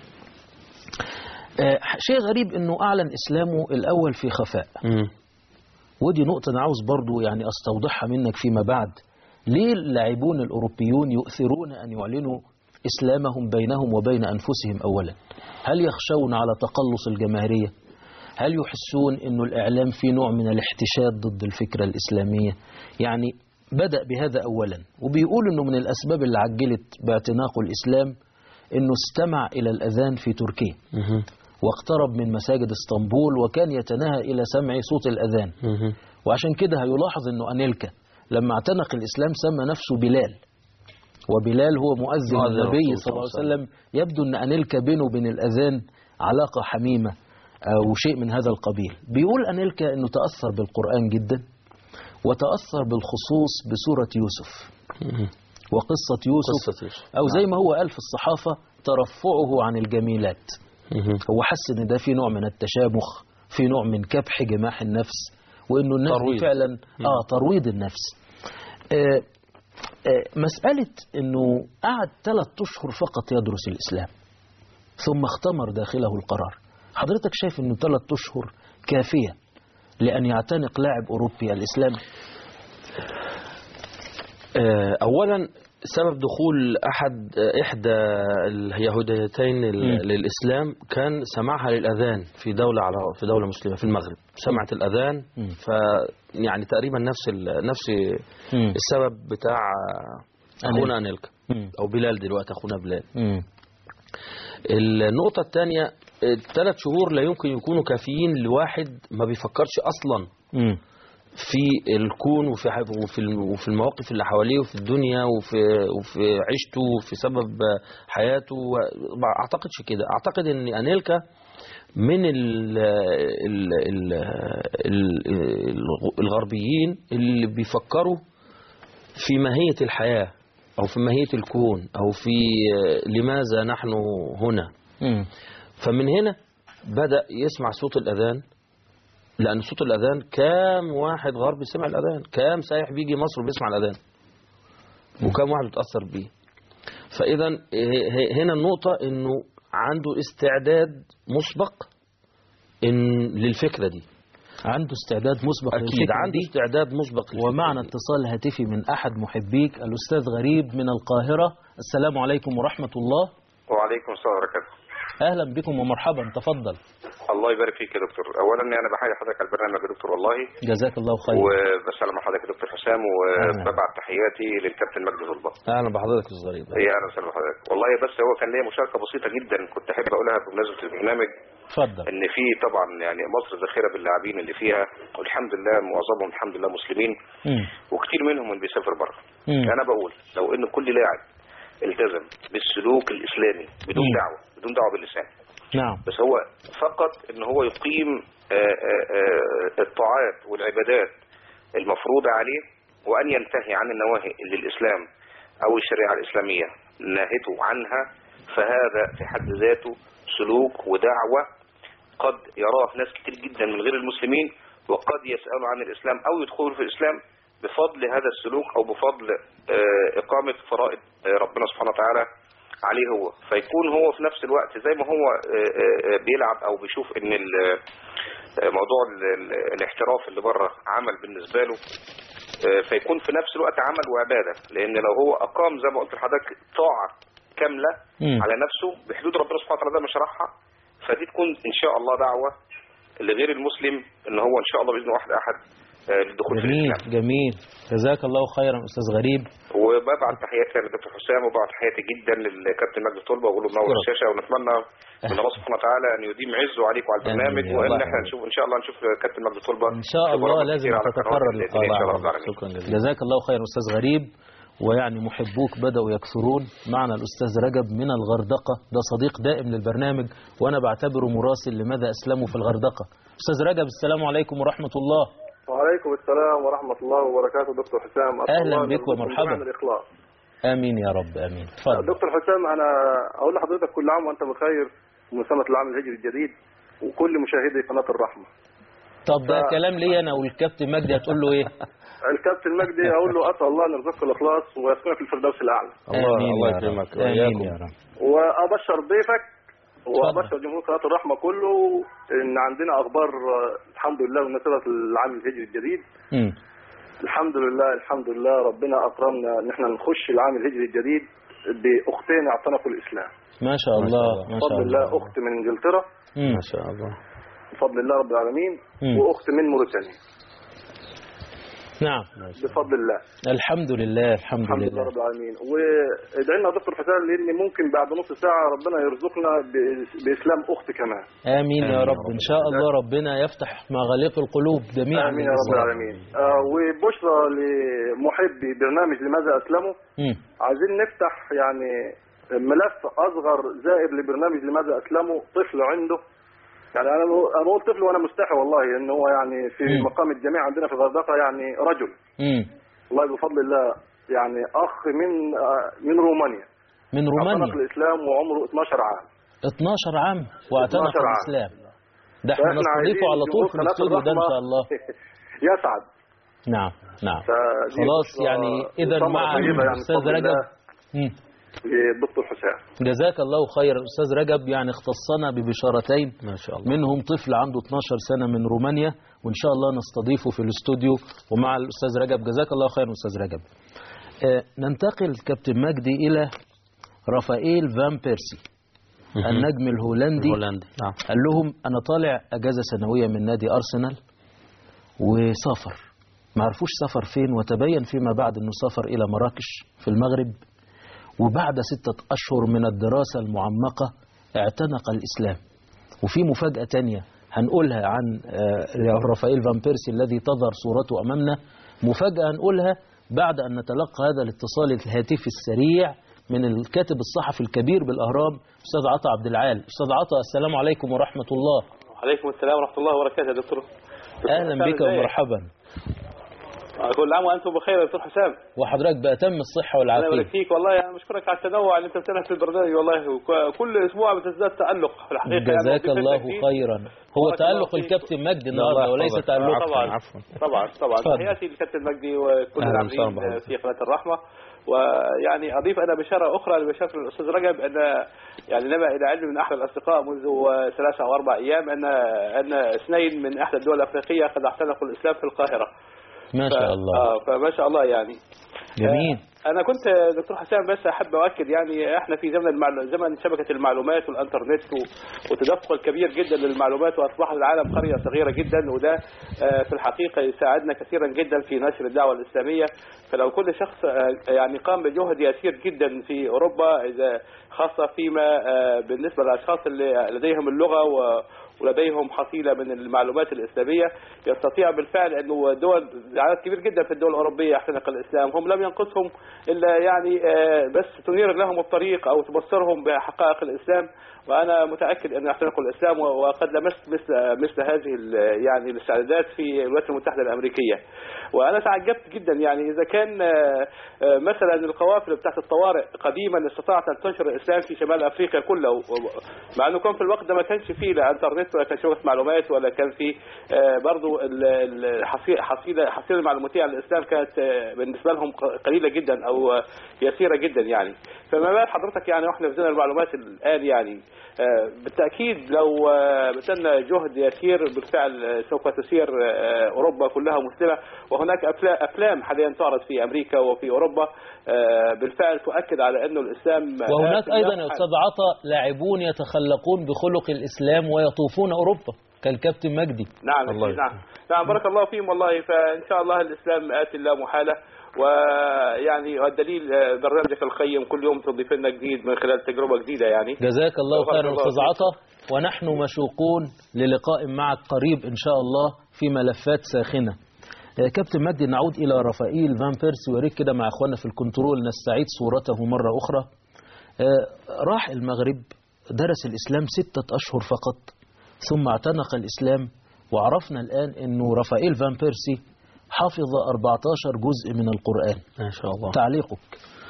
آه، شيء غريب أنه أعلن إسلامه الأول في خفاء امم ودي نقطة أنا عاوز برضو يعني أستوضحها منك فيما بعد ليه اللاعبون الأوروبيون يؤثرون أن يعلنوا إسلامهم بينهم وبين أنفسهم أولا هل يخشون على تقلص الجماهيرية هل يحسون أن الإعلام فيه نوع من الاحتشاد ضد الفكرة الإسلامية يعني بدأ بهذا أولا وبيقول أنه من الأسباب اللي عجلت باعتناقه الإسلام أنه استمع إلى الأذان في تركيا مهم. واقترب من مساجد اسطنبول وكان يتناهى إلى سمع صوت الأذان مهم. وعشان كده هيلاحظ أنه أنيلكا لما اعتنق الإسلام سمى نفسه بلال وبلال هو مؤذن مؤذن النبي الرسول صلى الله عليه وسلم يبدو أن أنيلكا بينه وبين الأذان علاقة حميمة أو شيء من هذا القبيل بيقول أنيلكا أنه تأثر بالقرآن جدا وتأثر بالخصوص بسورة يوسف مهم. وقصة يوسف قصة يوسف. أو زي ما هو قال في الصحافة ترفعه عن الجميلات مهم. هو حس ان ده في نوع من التشامخ في نوع من كبح جماح النفس وانه الناس دي ترويض. فعلا اه ترويض النفس آه آه، مسألة أنه قعد ثلاث أشهر فقط يدرس الإسلام ثم اختمر داخله القرار حضرتك شايف أنه ثلاث أشهر كافية لأن يعتنق لاعب أوروبي الإسلام آه، أولا سبب دخول أحد إحدى اليهوديتين ال- مم. للإسلام كان سماعها للأذان في دولة على في دولة مسلمة في المغرب سمعت الأذان مم. ف يعني تقريبا نفس ال- نفس مم. السبب بتاع أخونا أنيلكا مم. أو بلال دلوقتي أخونا بلال مم. النقطة الثانية الثلاث شهور لا يمكن يكونوا كافيين لواحد ما بيفكرش أصلا مم. في الكون وفي ح- وفي الم- وفي المواقف اللي حواليه وفي الدنيا وفي وفي عيشته وفي سبب حياته ما اعتقدش كده اعتقد ان انيلكا من ال ال ال ال الغربيين اللي بيفكروا في ماهية الحياة او في ماهية الكون او في لماذا نحن هنا مم. فمن هنا بدأ يسمع صوت الأذان لأن صوت الأذان كام واحد غربي سمع الأذان كام سايح بيجي مصر بيسمع الأذان وكام واحد اتأثر بيه فإذا ه- ه- هنا النقطة إنه عنده استعداد مسبق إن للفكرة دي عنده استعداد مسبق أكيد للفكرة عنده دي استعداد مسبق للفكرة ومعنا دي. اتصال هاتفي من أحد محبيك الأستاذ غريب من القاهرة السلام عليكم ورحمة الله وعليكم السلام وبركاته أهلا بكم ومرحبا تفضل الله يبارك فيك يا دكتور اولا انا بحيي حضرتك على البرنامج يا دكتور والله جزاك الله خير وبسلم على حضرتك يا دكتور حسام وببعت تحياتي للكابتن مجدي ظلبه أهلا بحضرتك يا أستاذ غريب هي اهلا وسهلا بحضرتك والله بس هو كان ليا مشاركه بسيطه جدا كنت احب اقولها بمناسبه البرنامج اتفضل ان في طبعا يعني مصر ذخيره باللاعبين اللي فيها والحمد لله معظمهم الحمد لله مسلمين مم. وكتير منهم اللي بيسافر بره مم. انا بقول لو ان كل لاعب التزم بالسلوك الاسلامي بدون مم. دعوه بدون دعوه باللسان نعم بس هو فقط ان هو يقيم آه، آه، آه، الطاعات والعبادات المفروضة عليه وان ينتهي عن النواهي اللي الاسلام او الشريعة الاسلامية نهته عنها فهذا في حد ذاته سلوك ودعوة قد يراه ناس كتير جدا من غير المسلمين وقد يسألوا عن الاسلام او يدخلوا في الاسلام بفضل هذا السلوك او بفضل آه، اقامة فرائض آه، ربنا سبحانه وتعالى عليه هو فيكون هو في نفس الوقت زي ما هو آه، آه، بيلعب او بيشوف ان ال- آه، موضوع ال- ال- الاحتراف اللي بره عمل بالنسبه له آه، فيكون في نفس الوقت عمل وعباده لان لو هو اقام زي ما قلت لحضرتك طاعه كامله مم. على نفسه بحدود ربنا سبحانه وتعالى ده ما شرحها فدي تكون ان شاء الله دعوه لغير المسلم ان هو ان شاء الله باذن واحد احد آه، للدخول في جميل الاسلام جميل جزاك الله خيرا أستاذ غريب وببعت تحياتي للدكتور حسام وببعت تحياتي جدا للكابتن مجدي طلبه واقول له منور أشكرك. الشاشه ونتمنى من الله سبحانه وتعالى ان يديم عزه عليكم على البرنامج آمين يا وان رب. احنا نشوف ان شاء الله نشوف كابتن مجدي طلبه إن شاء في الله برامج لازم كتير على تتكرر قنوات الدين ان شاء الله رب العالمين شكرا جزيلا جزاك الله خير أستاذ غريب ويعني محبوك بدأوا يكثرون معنا الأستاذ رجب من الغردقة ده صديق دائم للبرنامج وأنا بعتبره مراسل لماذا أسلموا في الغردقة أستاذ رجب السلام عليكم ورحمة الله وعليكم السلام ورحمة الله وبركاته دكتور حسام أسأل أهلا الله أن بك يرزقكم ومرحبا. جميعاً الإخلاص آمين يا رب آمين تفضل دكتور حسام أنا أقول لحضرتك كل عام وأنت بخير ومسامة العام الهجري الجديد وكل مشاهدي قناة الرحمة طب ده كلام لي أنا والكابتن مجدي هتقول له إيه الكابتن مجدي أقول له أسأل الله أن يرزقك الإخلاص ويسكنك في الفردوس الأعلى الله آمين الله يا رب. يكرمك آمين وإياكم. يا رب وأبشر ضيفك وأبشر جمهور قناة الرحمة كله إن عندنا أخبار آه، الحمد لله بمناسبة العام الهجري الجديد مم. الحمد لله الحمد لله ربنا أكرمنا إن احنا نخش العام الهجري الجديد بأختين اعتنقوا الإسلام ما شاء الله ما بفضل شاء الله الله أخت من إنجلترا مم. ما شاء الله بفضل الله رب العالمين مم. وأخت من موريتانيا نعم بفضل الله الحمد لله الحمد الحمد لله لله رب العالمين وادعي لنا يا دكتور حسام لان ممكن بعد نص ساعه ربنا يرزقنا ب- باسلام اخت كمان آمين يا رب إن شاء الله ربنا يفتح مغاليق القلوب جميعا امين يا رب للإسلام. العالمين آه وبشرى لمحبي برنامج لماذا اسلموا مم. عايزين نفتح يعني ملف اصغر زائد لبرنامج لماذا اسلموا طفل عنده يعني انا بقول- انا بقول طفل وانا مستحي والله ان هو يعني في مم. مقام الجميع عندنا في الغردقه يعني رجل مم. والله بفضل الله يعني اخ من آه، من رومانيا من اعتنق رومانيا الاسلام وعمره 12 عام 12 عام واعتنق 12 عام. الإسلام ده احنا فإحنا نستضيفه عايزين على طول جمهور في قناة الاستوديو ده إن الرحمة شاء الله يسعد نعم نعم فدي خلاص بشرى يعني إذا ثمرة مع طيبة يعني الأستاذ بفضل رجب الله مم. للدكتور حسام جزاك الله خيرا أستاذ رجب يعني اختصنا ببشارتين ما شاء الله منهم طفل عنده 12 سنة من رومانيا وإن شاء الله نستضيفه في الاستوديو ومع الأستاذ رجب جزاك الله خيرا أستاذ رجب آه، ننتقل كابتن مجدي إلى رافائيل فان بيرسي النجم الهولندي الهولندي نعم قال لهم أنا طالع أجازة سنوية من نادي أرسنال وسافر ما عرفوش سافر فين وتبين فيما بعد أنه سافر إلى مراكش في المغرب وبعد ستة أشهر من الدراسة المعمقة اعتنق الإسلام وفي مفاجأة تانية هنقولها عن آه، رافائيل فان بيرسي الذي تظهر صورته أمامنا مفاجأة هنقولها بعد أن نتلقى هذا الاتصال الهاتفي السريع من الكاتب الصحفي الكبير بالأهرام أستاذ عطا عبد العال أستاذ عطا السلام عليكم ورحمة الله عليكم السلام ورحمة الله وبركاته يا دكتور أهلا بك إزيك؟ ومرحبا كل عام وأنتم بخير يا دكتور حسام وحضرتك بأتم الصحة الله يبارك والعافية فيك والله أنا بشكرك على التنوع اللي أنت بتعمله في البرنامج والله وك- كل أسبوع بتزداد تألق في الحقيقة يعني جزاك وضيف الله جديد. خير هو بارك الله تألق فيك. الكابتن مجدي الله النهارده وليس يحفظك. تألق عفواً، طبعا عفواً. طبعا طبعا اتفضل. تحياتي للكابتن مجدي وكل أهلاً وسهلاً العاملين بحضرتك. في قناة الرحمة ويعني أضيف أنا بشارة أخرى لبشارة الأستاذ رجب أن يعني نبع إلى علم من أحد الأصدقاء منذ ثلاثة أو أربع أيام أن أن اثنين من إحدى الدول الأفريقية قد اعتنقوا الإسلام في القاهرة ما ف- شاء الله آه فما شاء الله يعني جميل آه، انا كنت دكتور حسام بس احب اؤكد يعني احنا في زمن المعلو... زمن شبكه المعلومات والانترنت و... والتدفق الكبير جدا للمعلومات واصبح العالم قريه صغيره جدا وده آه، في الحقيقه يساعدنا كثيرا جدا في نشر الدعوه الاسلاميه فلو كل شخص آه، يعني قام بجهد يسير جدا في اوروبا اذا خاصه فيما آه، بالنسبه للاشخاص اللي لديهم اللغه و... ولديهم حصيلة من المعلومات الإسلامية يستطيع بالفعل أنه دول عدد كبير جدا في الدول الأوروبية يحتنق الإسلام هم لم ينقصهم إلا يعني آه، بس تنير لهم الطريق أو تبصرهم بحقائق الإسلام وأنا متأكد أن يحتنقوا الإسلام و- وقد لمست مثل مثل هذه ال- يعني الاستعدادات في الولايات المتحدة الأمريكية وأنا تعجبت جدا يعني إذا كان آه، آه، مثلا القوافل بتاعت الطوارئ قديما استطاعت أن تنشر الإسلام في شمال أفريقيا كله و- مع أنه كان في الوقت ده ما كانش فيه لا انترنت ولا كان شبكة معلومات ولا كان فيه آه، برضو ال- ال- حصي- حصيلة حصيلة المعلوماتية عن الإسلام كانت آه، بالنسبة لهم ق- قليلة جدا أو آه، يسيرة جدا يعني فما بال حضرتك يعني واحنا في زمن المعلومات الآن يعني آه، بالتأكيد لو آه، بذلنا جهد يسير بالفعل آه، سوف تسير آه، أوروبا كلها مسلمة وهناك أفلا- أفلام حاليا تعرض في أمريكا وفي أوروبا آه، بالفعل تؤكد على أنه الإسلام وهناك آت أيضا له يا أستاذ عطا لاعبون يتخلقون بخلق الإسلام ويطوفون أوروبا كالكابتن مجدي نعم الله نعم نعم بارك الله فيهم والله فإن شاء الله الإسلام آت لا محالة ويعني والدليل آه، برنامجك القيم كل يوم تضيف لنا جديد من خلال تجربة جديدة يعني جزاك الله بارك خيرا الله أستاذ فيك. عطا ونحن مشوقون للقاء معك قريب إن شاء الله في ملفات ساخنة آه، كابتن مجدي نعود إلى رافائيل فان بيرسي ويريك كده مع أخواننا في الكنترول نستعيد صورته مرة أخرى آه، راح المغرب درس الإسلام ستة أشهر فقط ثم اعتنق الإسلام وعرفنا الآن أنه رافائيل فان بيرسي حفظ 14 جزء من القرآن ما شاء الله تعليقك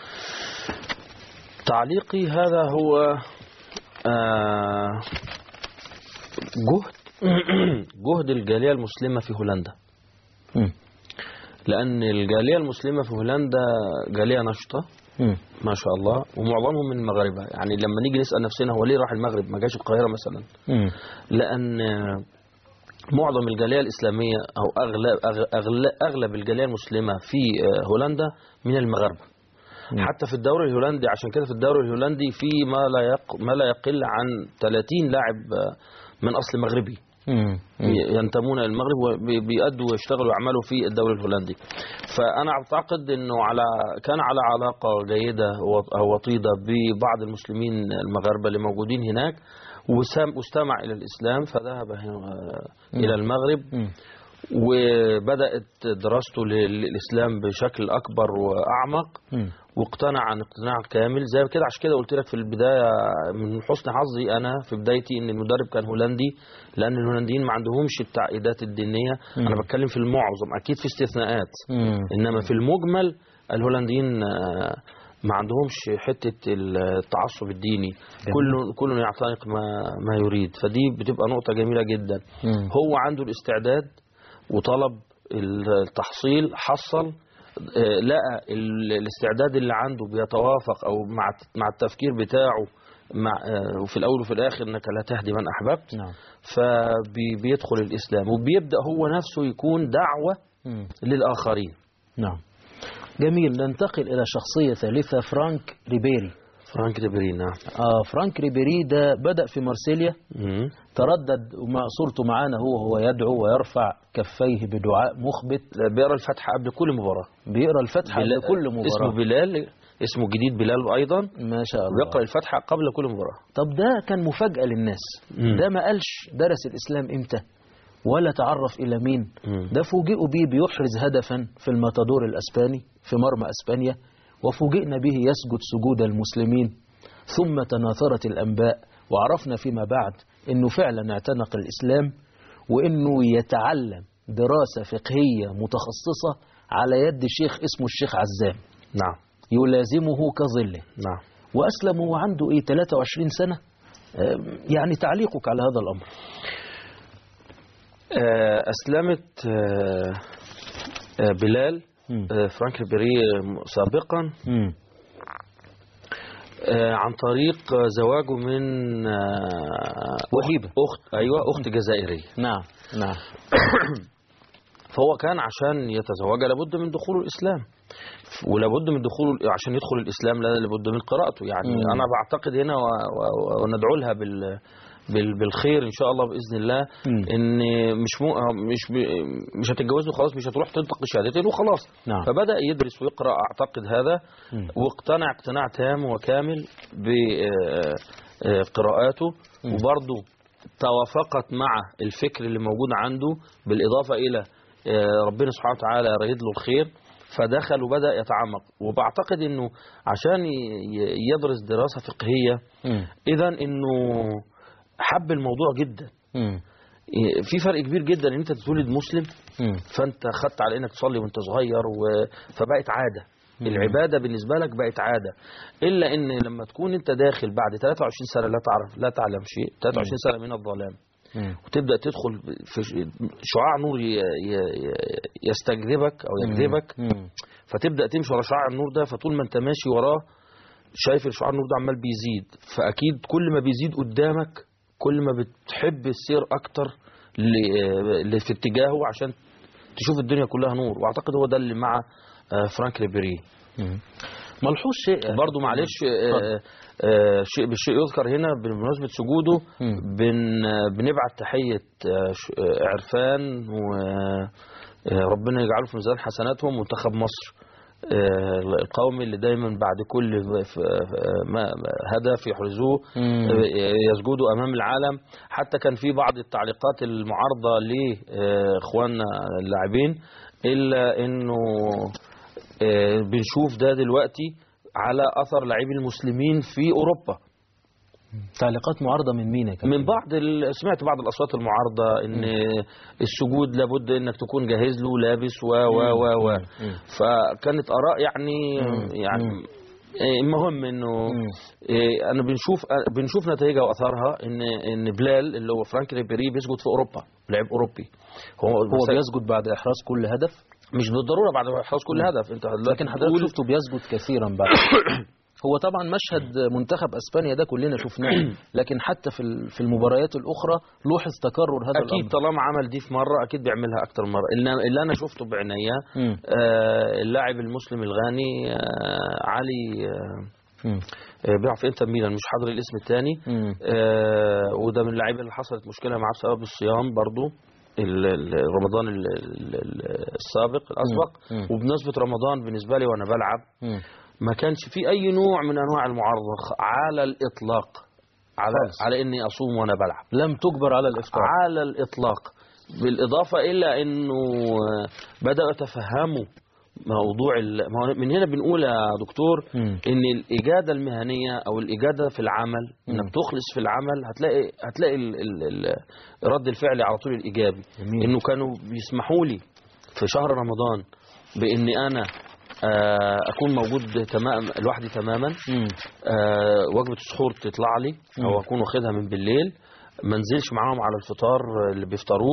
تعليقي هذا هو آه، جهد جهد الجالية المسلمة في هولندا مم. لأن الجالية المسلمة في هولندا جالية نشطة مم. ما شاء الله ومعظمهم من المغاربة يعني لما نيجي نسأل نفسنا هو ليه راح المغرب ما جاش القاهرة مثلا مم. لأن آه، معظم الجالية الإسلامية أو أغلب, أغلب, أغلب الجالية المسلمة في آه، هولندا من المغاربة مم. حتى في الدوري الهولندي عشان كده في الدوري الهولندي في ما لا يق ما لا يقل عن 30 لاعب آه، من أصل مغربي مم. مم. ينتمون للمغرب وبيأدوا ويشتغلوا يعملوا في الدوري الهولندي فأنا أعتقد أنه على كان على علاقة جيدة أو وطيدة ببعض المسلمين المغاربة اللي موجودين هناك وسام- واستمع إلى الإسلام فذهب آه، إلى المغرب مم. وبدأت دراسته للإسلام بشكل أكبر وأعمق مم. واقتنع عن اقتناع كامل زي كده عشان كده قلت لك في البداية من حسن حظي أنا في بدايتي إن المدرب كان هولندي لأن الهولنديين ما عندهمش التعقيدات الدينية أنا بتكلم في المعظم أكيد في استثناءات مم. إنما في المجمل الهولنديين آه، ما عندهمش حتة التعصب الديني كل كل يعتنق ما ما يريد فدي بتبقى نقطة جميلة جدا مم. هو عنده الاستعداد وطلب التحصيل حصل آه، لقى ال- الاستعداد اللي عنده بيتوافق او مع مع التفكير بتاعه مع آه، وفي الاول وفي الاخر انك لا تهدي من احببت نعم فبيدخل الاسلام وبيبدا هو نفسه يكون دعوه مم. للاخرين نعم جميل ننتقل إلى شخصية ثالثة فرانك ريبيري فرانك ريبيري نعم آه فرانك ريبيري ده بدأ في مارسيليا مم. تردد ومع صورته معانا هو هو يدعو ويرفع كفيه بدعاء مخبت بيقرا الفاتحه قبل كل مباراه بيقرا الفاتحة بلا- قبل كل مباراة اسمه بلال اسمه جديد بلال ايضا ما شاء الله بيقرا الفاتحه قبل كل مباراه طب ده كان مفاجأة للناس مم. ده ما قالش درس الإسلام إمتى ولا تعرف إلى مين مم. ده فوجئوا بيه بيحرز هدفا في الماتادور الأسباني في مرمى أسبانيا وفوجئنا به يسجد سجود المسلمين ثم تناثرت الأنباء وعرفنا فيما بعد أنه فعلا اعتنق الإسلام وأنه يتعلم دراسة فقهية متخصصة على يد شيخ اسمه الشيخ عزام نعم يلازمه كظله نعم وأسلم وهو عنده إيه 23 سنة آم، يعني تعليقك على هذا الأمر آه، أسلمت آه، آه، بلال مم. آه، فرانك ريبيري آه، سابقا مم. آه، عن طريق آه، زواجه من آه، وهيبة. أخت أيوة أخت جزائرية نعم نعم فهو كان عشان يتزوجها لابد من دخول الإسلام ولابد من دخول عشان يدخل الإسلام لا- لابد من قراءته يعني مم. أنا بعتقد هنا و- و- وندعو لها بال بال- بالخير ان شاء الله باذن الله مم. ان مش مو مش ب... مش هتتجوزه خلاص مش هتروح تنطق الشهادتين وخلاص نعم. فبدا يدرس ويقرا اعتقد هذا مم. واقتنع اقتناع تام وكامل بقراءاته وبرضه توافقت مع الفكر اللي موجود عنده بالاضافه الى آه، ربنا سبحانه وتعالى رايد له الخير فدخل وبدا يتعمق وبعتقد انه عشان ي- ي- يدرس دراسه فقهيه مم. اذا انه حب الموضوع جدا مم. إيه، في فرق كبير جدا ان انت تتولد مسلم مم. فانت خدت على انك تصلي وانت صغير و... فبقت عاده العباده بالنسبه لك بقت عاده الا ان لما تكون انت داخل بعد 23 سنه لا تعرف لا تعلم شيء 23 سنه من الظلام مم. وتبدا تدخل في ش- شعاع نور ي... ي... ي- يستجذبك او يجذبك مم. فتبدا تمشي ورا شعاع النور ده فطول ما انت ماشي وراه شايف الشعاع النور ده عمال بيزيد فاكيد كل ما بيزيد قدامك كل ما بتحب السير اكتر ل- ل- في اتجاهه عشان تشوف الدنيا كلها نور واعتقد هو ده اللي مع آه، فرانك ريبيري مم. ملحوظ شيء برضه معلش آه، آه، شيء بالشيء يذكر هنا بمناسبه سجوده مم. بن آه، بنبعت تحيه آه، ش- آه، عرفان وربنا يجعله في ميزان حسناتهم منتخب مصر آه، القومي اللي دايما بعد كل ف- ما- هدف يحرزوه مم. آه، يسجدوا امام العالم حتى كان في بعض التعليقات المعارضه لاخواننا اللاعبين الا انه آه، بنشوف ده دلوقتي على اثر لاعبي المسلمين في اوروبا تعليقات معارضة من مين يا كابتن؟ من بعض ال- سمعت بعض الاصوات المعارضه ان السجود لابد انك تكون جاهز له لابس و و و و فكانت اراء يعني يعني إيه، المهم انه مم. إيه، انا بنشوف بنشوف نتائجها واثارها ان ان بلال اللي هو فرانك ريبيري بيسجد في اوروبا لاعب اوروبي هو هو بيسجد بعد إحراز كل هدف مش بالضروره بعد ما يحرز كل هدف انت دلوقتي لكن حضرتك بتقول- شفته بيسجد كثيرا بعد هو طبعا مشهد منتخب اسبانيا ده كلنا شفناه لكن حتى في ال- في المباريات الاخرى لوحظ تكرر هذا اكيد الامر طالما عمل دي في مره اكيد بيعملها اكتر من مره اللي, اللي انا شفته بعينيا مم. آه اللاعب المسلم الغاني آه علي آه مم. آه، بيلعب في انتر ميلان مش حاضر الاسم الثاني مم. آه وده من اللعيبه اللي حصلت مشكله معاه بسبب الصيام برضو ال- ال- رمضان ال- ال- ال- السابق الاسبق مم. وبمناسبه رمضان بالنسبه لي وانا بلعب مم. ما كانش في اي نوع من انواع المعارضه خ- على الاطلاق على خالص. على اني اصوم وانا بلعب لم تجبر على الافطار على الإطلاق بالإضافة إلى أنه بدأوا يتفهموا موضوع ال- ما هو من هنا بنقول يا دكتور مم. ان الاجاده المهنيه او الاجاده في العمل انك تخلص في العمل هتلاقي هتلاقي ال ال ال رد الفعل على طول الايجابي جميل. انه كانوا بيسمحوا لي في شهر رمضان باني انا آه، اكون موجود تمام لوحدي تماما مم. آه، وجبه السحور تطلع لي او اكون واخدها من بالليل ما انزلش معاهم على الفطار اللي بيفطروه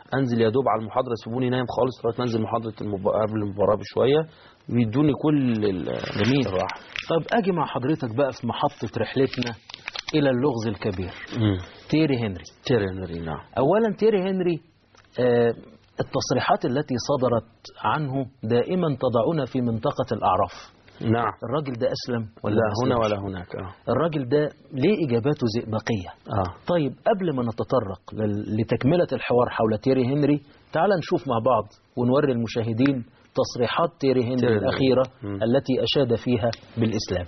انزل يا دوب على المحاضره يسيبوني نايم خالص لغايه ما انزل محاضره المب... قبل المباراه بشويه ويدوني كل ال... جميل الراحه طب أجي مع حضرتك بقى في محطة رحلتنا إلى اللغز الكبير تيري هنري تيري هنري نعم أولا تيري هنري آه، التصريحات التي صدرت عنه دائما تضعنا في منطقة الأعراف نعم الراجل ده أسلم ولا لا ما هنا أسلمش؟ ولا هناك اه الراجل ده ليه إجاباته زئبقية اه طيب قبل ما نتطرق لل- لتكملة الحوار حول تيري هنري تعال نشوف مع بعض ونوري المشاهدين تصريحات تيري هنري تيري هنري. الأخيرة مم. التي أشاد فيها بالإسلام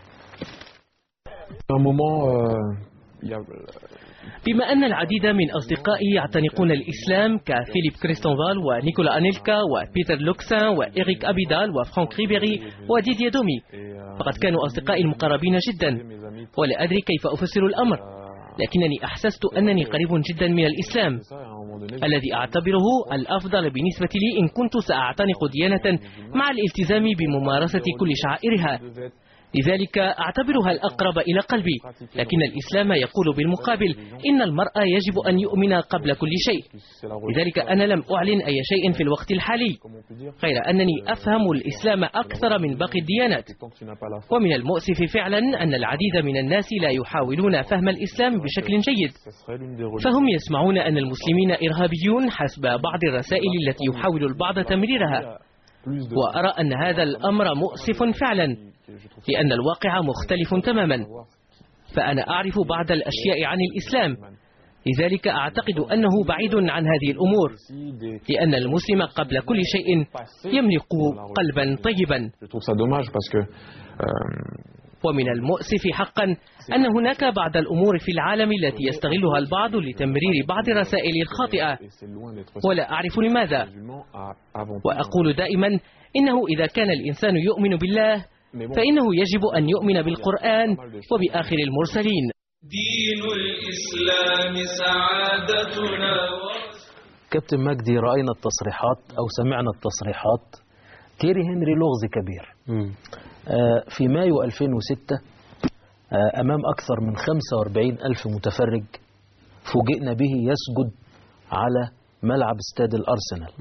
un moment, euh, il y a- بما أن العديد من أصدقائي يعتنقون الإسلام كفيليب كريستونفال ونيكولا أنيلكا وبيتر لوكسان وإيريك أبيدال وفرانك ريبيري وديديا دومي فقد كانوا أصدقائي المقربين جدا ولا أدري كيف أفسر الأمر لكنني أحسست أنني قريب جدا من الإسلام الذي أعتبره الأفضل بالنسبة لي إن كنت سأعتنق ديانة مع الالتزام بممارسة كل شعائرها لذلك أعتبرها الأقرب إلى قلبي لكن الإسلام يقول بالمقابل إن المرء يجب أن يؤمن قبل كل شيء لذلك أنا لم أعلن أي شيء في الوقت الحالي غير أنني أفهم الإسلام أكثر من باقي الديانات ومن المؤسف فعلا أن العديد من الناس لا يحاولون فهم الإسلام بشكل جيد فهم يسمعون أن المسلمين إرهابيون حسب بعض الرسائل التي يحاول البعض تمريرها وأرى أن هذا الأمر مؤسف فعلا لأن الواقع مختلف تماما فأنا أعرف بعض الأشياء عن الإسلام لذلك أعتقد أنه بعيد عن هذه الأمور لأن المسلم قبل كل شيء يملك قلبا طيبا je trouve ça dommage parce que euh, ومن المؤسف حقا أن هناك بعض الأمور في العالم التي يستغلها البعض لتمرير بعض الرسائل الخاطئة c'est loin d'être ولا أعرف لماذا musulman à avant وأقول دائما إنه إذا كان الإنسان يؤمن بالله فإنه يجب أن يؤمن بالقرآن وبآخر المرسلين دين الإسلام سعادتنا كابتن مجدي رأينا التصريحات أو سمعنا التصريحات تيري هنري لغز كبير آه، في مايو 2006 آه، أمام أكثر من 45 ألف متفرج فوجئنا به يسجد على ملعب استاد الأرسنال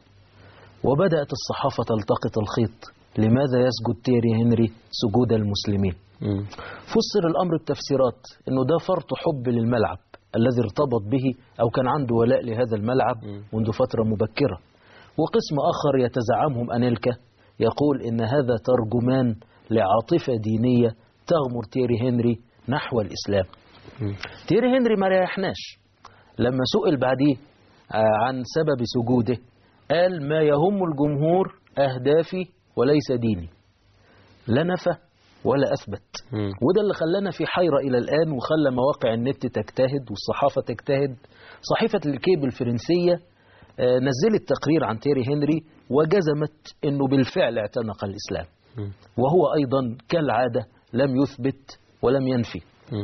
وبدأت الصحافة تلتقط الخيط لماذا يسجد تيري هنري سجود المسلمين فسر الأمر بتفسيرات أنه ده فرط حب للملعب الذي ارتبط به أو كان عنده ولاء لهذا الملعب منذ فترة مبكرة وقسم آخر يتزعمهم أنيلكا يقول إن هذا ترجمان لعاطفة دينية تغمر تيري هنري نحو الإسلام تيري هنري ما ريحناش لما سئل بعديه آه، عن سبب سجوده قال ما يهم الجمهور أهدافي وليس ديني لا نفى ولا أثبت وده اللي خلانا في حيرة إلى الآن وخلى مواقع النت تجتهد والصحافة تجتهد صحيفة الكيب الفرنسية آه، نزلت تقرير عن تيري هنري وجزمت أنه بالفعل اعتنق الإسلام وهو أيضا كالعادة لم يثبت ولم ينفي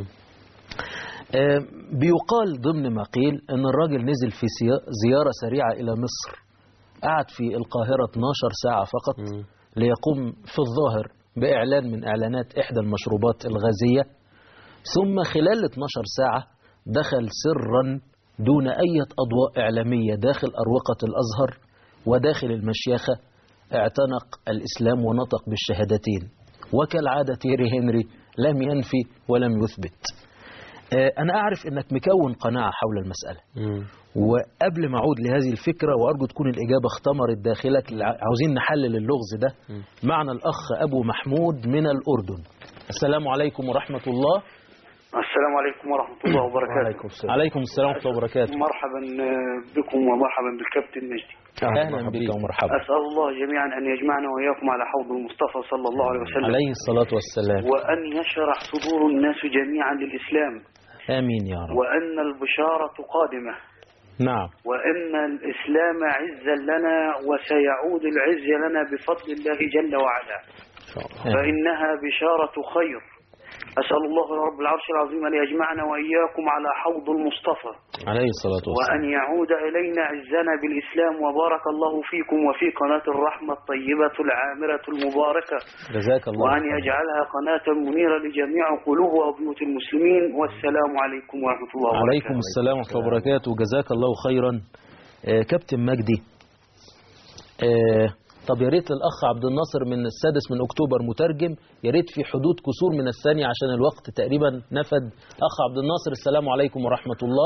آه، بيقال ضمن ما قيل أن الراجل نزل في سيا- زيارة سريعة إلى مصر قعد في القاهرة 12 ساعة فقط ليقوم في الظاهر بإعلان من إعلانات إحدى المشروبات الغازية ثم خلال 12 ساعة دخل سرا دون أي أضواء إعلامية داخل أروقة الأزهر وداخل المشيخة اعتنق الإسلام ونطق بالشهادتين وكالعادة تيري هنري لم ينفي ولم يثبت آه، أنا أعرف أنك مكون قناعة حول المسألة وقبل ما أعود لهذه الفكرة وأرجو تكون الإجابة اختمرت داخلك لع- عاوزين نحلل اللغز ده معنا الأخ أبو محمود من الأردن السلام عليكم ورحمة الله السلام عليكم ورحمة الله وبركاته عليكم السلام عليكم السلام ورحمة الله وبركاته مرحبا بكم ومرحبا بالكابتن مجدي أهلا بك ومرحبا أسأل الله جميعا أن يجمعنا وإياكم على حوض المصطفى صلى الله عليه وسلم عليه الصلاة والسلام وأن يشرح صدور الناس جميعا للإسلام آمين يا رب وأن البشارة قادمة نعم وأن الإسلام عزا لنا وسيعود العز لنا بفضل الله جل وعلا فإنها بشارة خير أسأل الله رب العرش العظيم أن يجمعنا وإياكم على حوض المصطفى عليه الصلاة والسلام وأن يعود إلينا عزنا بالإسلام وبارك الله فيكم وفي قناة الرحمة الطيبة العامرة المباركة جزاك الله وأن خيرا. يجعلها قناة منيرة لجميع قلوب وبيوت المسلمين والسلام عليكم ورحمة الله وبركاته عليكم السلام ورحمة الله وبركاته جزاك الله خيرا آه، كابتن مجدي آه، طب يا ريت الاخ عبد الناصر من السادس من اكتوبر مترجم يا ريت في حدود كسور من الثانيه عشان الوقت تقريبا نفد اخ عبد الناصر السلام عليكم ورحمه الله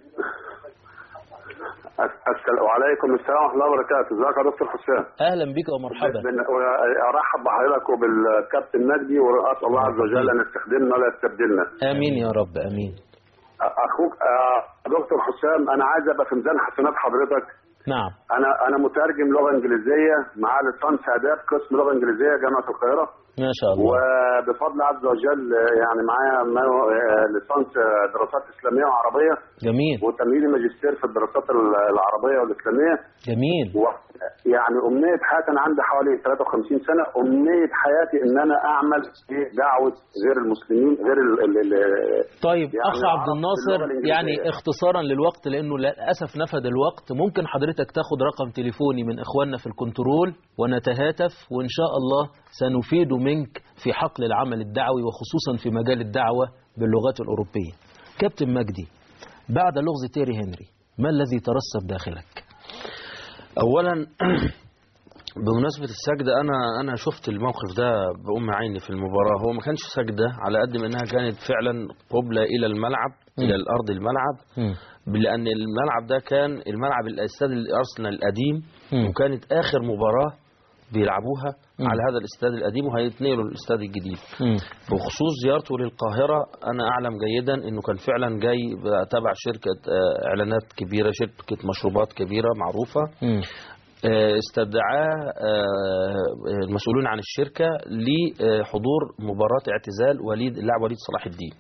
السلام وعليكم السلام ورحمه الله وبركاته ازيك يا دكتور حسام اهلا بك ومرحبا بن- ارحب بحضرتك وبالكابتن مجدي واسال الله عز وجل ان يستخدمنا ولا يستبدلنا امين يا رب امين اخوك آه، دكتور حسام انا عايز ابقى في ميزان حسنات حضرتك نعم انا انا مترجم لغه انجليزيه مع ليسانس اداب قسم لغه انجليزيه جامعه القاهره ما شاء الله وبفضل عز وجل آه، يعني معايا ما- آه، ليسانس آه، دراسات اسلاميه وعربيه جميل وتمهيدي ماجستير في الدراسات ال- العربيه والاسلاميه جميل و يعني امنيه حياتي انا عندي حوالي 53 سنه امنيه حياتي ان انا اعمل في دعوه غير المسلمين غير ال ال ال طيب يعني اخ عبد العرب الناصر باللغة الإنجليزية. يعني اختصارا للوقت لانه للاسف نفد الوقت ممكن حضرتك تاخد رقم تليفوني من اخواننا في الكنترول ونتهاتف وان شاء الله سنفيد منك في حقل العمل الدعوي وخصوصا في مجال الدعوه باللغات الاوروبيه. كابتن مجدي بعد لغز تيري هنري ما الذي ترسب داخلك؟ اولا بمناسبة السجدة أنا أنا شفت الموقف ده بأم عيني في المباراة هو ما كانش سجدة على قد ما إنها كانت فعلا قبلة إلى الملعب إلى الأرض الملعب لأن الملعب ده كان الملعب الاستاد الأرسنال القديم وكانت آخر مباراة بيلعبوها على هذا الاستاد القديم وهيتنقلوا للاستاد الجديد بخصوص زيارته للقاهرة أنا أعلم جيدا أنه كان فعلا جاي تبع شركة آه، إعلانات كبيرة شركة مشروبات كبيرة معروفة آه، استدعاه آه، المسؤولون عن الشركة لحضور مباراة اعتزال وليد اللاعب وليد صلاح الدين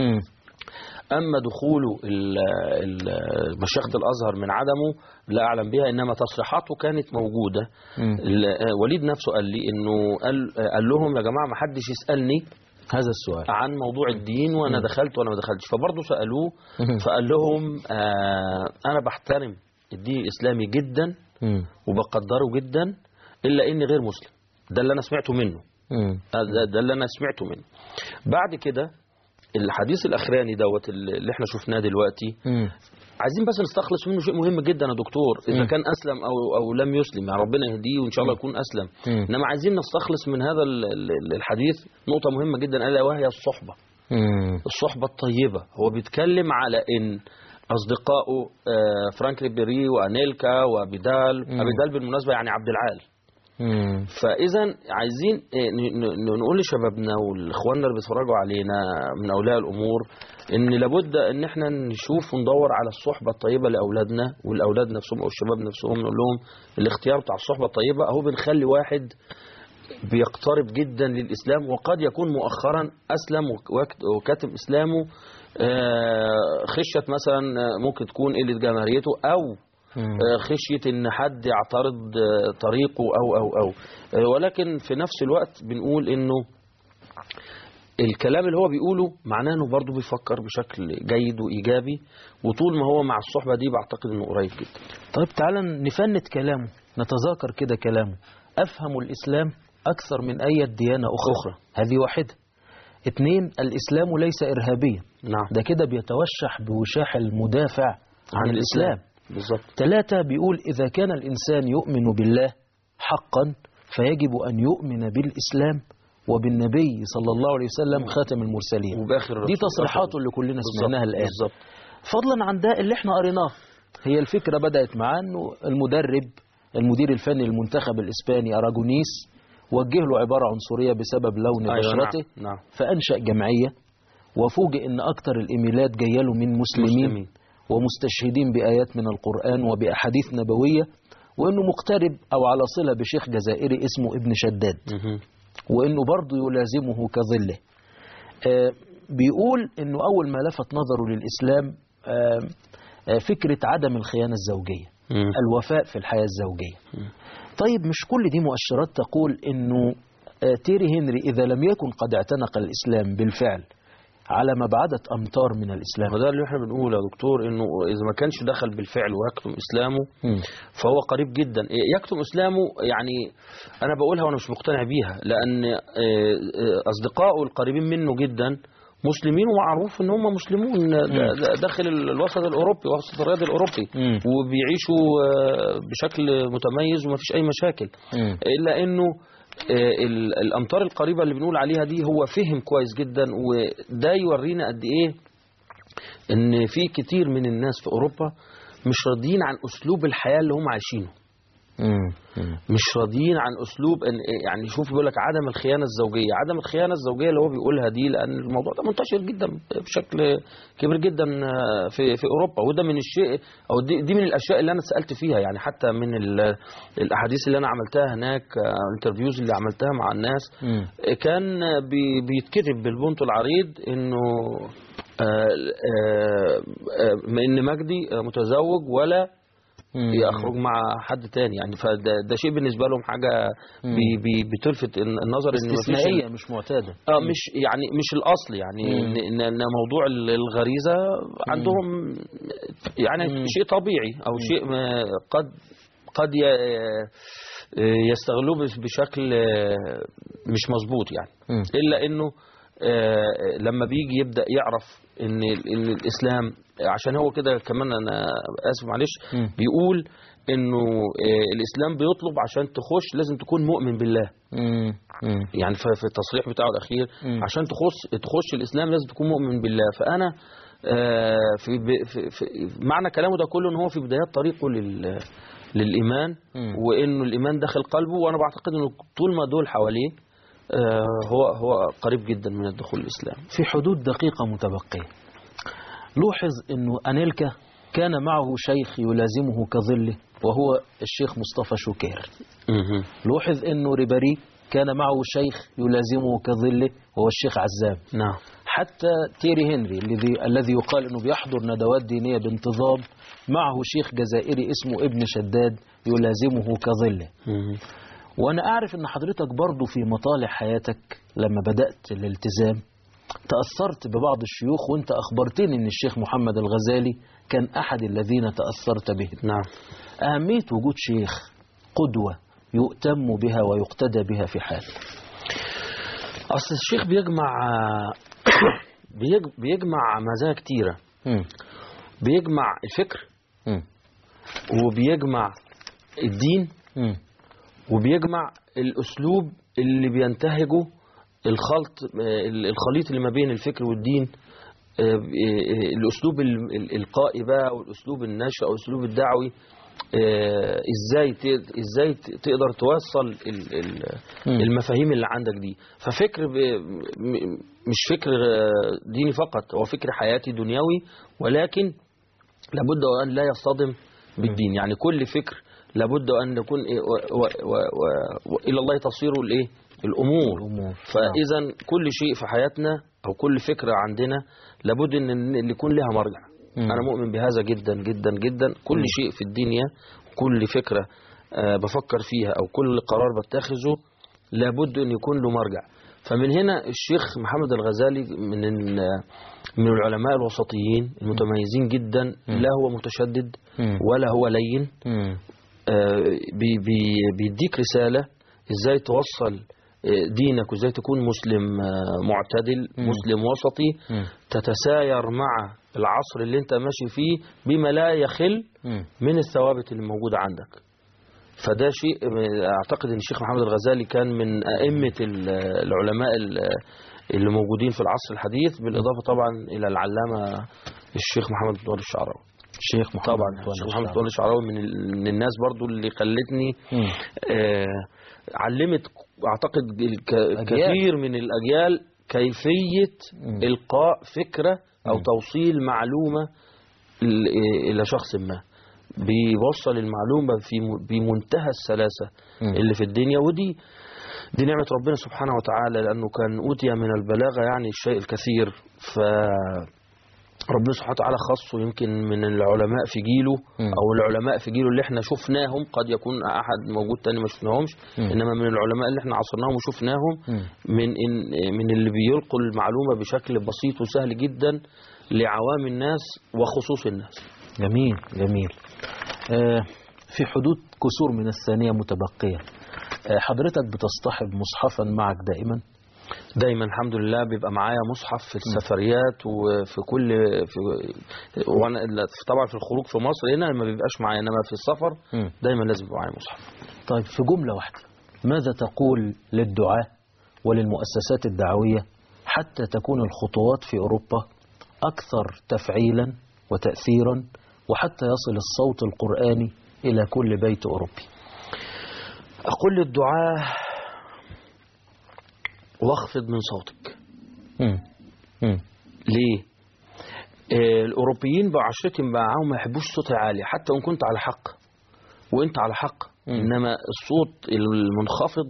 أما دخوله ال- ال- مشيخة الأزهر من عدمه لا أعلم بها إنما تصريحاته كانت موجودة ال- آه، وليد نفسه قال لي إنه قال, قال لهم يا جماعة ما حدش يسألني هذا السؤال عن موضوع الدين وأنا دخلت وأنا ما دخلتش فبرضه سألوه فقال لهم آه أنا بحترم الدين الإسلامي جدا وبقدره جدا إلا إني غير مسلم ده اللي أنا سمعته منه ده, ده اللي أنا سمعته منه بعد كده الحديث الأخراني دوت اللي احنا شفناه دلوقتي عايزين بس نستخلص منه شيء مهم جدا يا دكتور اذا مم. كان اسلم او او لم يسلم يعني ربنا يهديه وان شاء الله يكون اسلم انما عايزين نستخلص من هذا ال- ال- الحديث نقطه مهمه جدا الا وهي الصحبه الصحبة الطيبة هو بيتكلم على ان اصدقائه آه، فرانك ريبيري وانيلكا وبيدال مم. ابيدال بالمناسبة يعني عبد العال فاذا عايزين آه، ن- ن- نقول لشبابنا والاخواننا اللي بيتفرجوا علينا من اولياء الامور ان لابد ان احنا نشوف وندور على الصحبه الطيبه لاولادنا والاولاد نفسهم او الشباب نفسهم نقول لهم الاختيار بتاع الصحبه الطيبه اهو بنخلي واحد بيقترب جدا للإسلام وقد يكون مؤخرا أسلم وك- وكاتب إسلامه آه، خشية مثلا آه، ممكن تكون قلة جماهيريته أو آه، خشية إن حد يعترض آه، طريقه أو أو أو آه، ولكن في نفس الوقت بنقول إنه الكلام اللي هو بيقوله معناه انه برضه بيفكر بشكل جيد وايجابي وطول ما هو مع الصحبه دي بعتقد انه قريب جدا طيب تعالى نفند كلامه نتذاكر كده كلامه أفهم الإسلام أكثر من أي ديانة أخرى, أخرى. هذه واحدة اثنين الإسلام ليس إرهابيا نعم. ده كده بيتوشح بوشاح المدافع عن, عن الإسلام, الإسلام. بالظبط ثلاثة بيقول إذا كان الإنسان يؤمن بالله حقا فيجب أن يؤمن بالإسلام وبالنبي صلى الله عليه وسلم خاتم المرسلين وبآخر دي الرسول. تصريحاته اللي كلنا بالظبط. سمعناها الآن بالظبط. فضلا عن ده اللي احنا قريناه هي الفكرة بدأت معاه انه المدرب المدير الفني للمنتخب الإسباني أراجونيس وجه له عبارة عنصرية بسبب لون أيوة، بشرته نعم. نعم. فأنشأ جمعية وفوجئ ان أكتر الإيميلات جايه له من مسلمين, مسلمين. ومستشهدين بآيات من القرآن وبأحاديث نبوية وأنه مقترب أو على صلة بشيخ جزائري اسمه ابن شداد وأنه برضه يلازمه كظله آه، بيقول أنه أول ما لفت نظره للإسلام آه، آه، فكرة عدم الخيانة الزوجية مم. الوفاء في الحياة الزوجية طيب مش كل دي مؤشرات تقول أنه آه، تيري هنري إذا لم يكن قد اعتنق الإسلام بالفعل على مبعدة أمتار من الإسلام وده اللي احنا بنقوله يا دكتور انه اذا ما كانش دخل بالفعل ويكتم اسلامه فهو قريب جدا إيه، يكتم اسلامه يعني انا بقولها وانا مش مقتنع بيها لان آه، آه، اصدقائه القريبين منه جدا مسلمين ومعروف ان هم مسلمون دا- دا- داخل الوسط الاوروبي وسط الرياضي الاوروبي وبيعيشوا آه، بشكل متميز وما فيش اي مشاكل الا انه آه، ال- الامطار القريبه اللي بنقول عليها دي هو فهم كويس جدا وده يورينا قد ايه ان في كتير من الناس في اوروبا مش راضيين عن اسلوب الحياه اللي هم عايشينه مش راضيين عن اسلوب إن يعني شوف بيقول لك عدم الخيانه الزوجيه عدم الخيانه الزوجيه اللي هو بيقولها دي لان الموضوع ده منتشر جدا بشكل كبير جدا في في اوروبا وده من الشيء او دي, دي من الاشياء اللي انا سالت فيها يعني حتى من ال- الاحاديث اللي انا عملتها هناك الانترفيوز اللي عملتها مع الناس كان بي- بيتكتب بالبنط العريض انه آه، آه، آه، ان مجدي متزوج ولا يخرج مع حد تاني يعني فده ده شيء بالنسبه لهم حاجه بي بي بتلفت النظر ان مفيش استثنائية مش معتادة اه مش يعني مش الاصل يعني مم. ان إن- إن موضوع ال- الغريزه عندهم يعني شيء طبيعي او شيء ما- قد قد ي- يستغلوه بش- بشكل آه، مش مظبوط يعني الا انه آه، لما بيجي يبدا يعرف ان ال- ان الاسلام عشان هو كده كمان انا اسف معلش بيقول انه آه، الاسلام بيطلب عشان تخش لازم تكون مؤمن بالله يعني في في التصريح بتاعه الاخير عشان تخش تخش الاسلام لازم تكون مؤمن بالله فانا آه، في, ب- في, في معنى كلامه ده كله ان هو في بدايات طريقه لل للايمان وانه الايمان داخل قلبه وانا بعتقد انه طول ما دول حواليه آه، هو هو قريب جدا من الدخول الاسلام في حدود دقيقة متبقية لوحظ أنه أنيلكا كان معه شيخ يلازمه كظله وهو الشيخ مصطفى شوكير لوحظ أنه ريباري كان معه شيخ يلازمه كظله وهو الشيخ عزام نعم حتى تيري هنري الذي الذي يقال انه بيحضر ندوات دينيه بانتظام معه شيخ جزائري اسمه ابن شداد يلازمه كظله وانا اعرف ان حضرتك برضو في مطالع حياتك لما بدات الالتزام تاثرت ببعض الشيوخ وانت اخبرتني ان الشيخ محمد الغزالي كان احد الذين تاثرت به نعم اهميه وجود شيخ قدوه يؤتم بها ويقتدى بها في حال اصل الشيخ بيجمع بيج- بيجمع مزايا كتيره بيجمع الفكر وبيجمع الدين وبيجمع الاسلوب اللي بينتهجه الخلط آه، الخليط اللي ما بين الفكر والدين آه، آه، الاسلوب ال- الالقائي بقى والاسلوب النشر او الاسلوب الدعوي آه، ازاي ت- ازاي ت- تقدر توصل ال- ال- مم. المفاهيم اللي عندك دي ففكر ب- م- مش فكر آه، ديني فقط هو فكر حياتي دنيوي ولكن لابد ان لا يصطدم بالدين يعني كل فكر لابد ان يكون إيه و و و و الى الله تصير الايه الامور, الأمور. فاذا كل شيء في حياتنا او كل فكره عندنا لابد ان إن يكون لها مرجع مم. انا مؤمن بهذا جدا جدا جدا كل مم. شيء في الدنيا كل فكره آه، بفكر فيها او كل قرار بتخذه لابد ان يكون له مرجع فمن هنا الشيخ محمد الغزالي من ال- من العلماء الوسطيين المتميزين جدا لا هو متشدد ولا هو لين آه، بي- بي- بيديك رسالة ازاي توصل آه، دينك وازاي تكون مسلم آه، معتدل مم. مسلم وسطي تتساير مع العصر اللي انت ماشي فيه بما لا يخل من الثوابت اللي موجودة عندك فده شيء آه، اعتقد ان الشيخ محمد الغزالي كان من ائمة ال- العلماء ال- اللي موجودين في العصر الحديث بالاضافة طبعا الى العلامة الشيخ محمد متولي الشعراوي الشيخ محمد طبعا متولي الشيخ محمد الشعراوي. متولي الشعراوي من, ال- من الناس برضو اللي خلتني مم. آه علمت اعتقد الك- أجيال. كثير من الاجيال كيفيه القاء فكره او توصيل معلومه ل- الى شخص ما بيوصل المعلومه في م- بمنتهى السلاسه مم. اللي في الدنيا ودي دي نعمه ربنا سبحانه وتعالى لانه كان اوتي من البلاغه يعني الشيء الكثير ف ربنا سبحانه وتعالى خصه يمكن من العلماء في جيله او العلماء في جيله اللي احنا شفناهم قد يكون احد موجود تاني ما شفناهمش مم. انما من العلماء اللي احنا عصرناهم وشفناهم من إن من اللي بيلقوا المعلومه بشكل بسيط وسهل جدا لعوام الناس وخصوص الناس جميل جميل آه، في حدود كسور من الثانية متبقية آه، حضرتك بتصطحب مصحفا معك دائما دايما الحمد لله بيبقى معايا مصحف في السفريات وفي كل في وانا طبعا في الخروج في مصر هنا ما بيبقاش معايا انما في السفر دايما لازم يبقى معايا مصحف طيب في جملة واحدة ماذا تقول للدعاة وللمؤسسات الدعوية حتى تكون الخطوات في أوروبا أكثر تفعيلا وتأثيرا وحتى يصل الصوت القرآني إلى كل بيت أوروبي أقول للدعاة واخفض من صوتك مم. مم. ليه آه، الأوروبيين بعشرتي معاهم ما يحبوش الصوت العالي حتى وإن كنت على حق وإنت على حق إنما الصوت المنخفض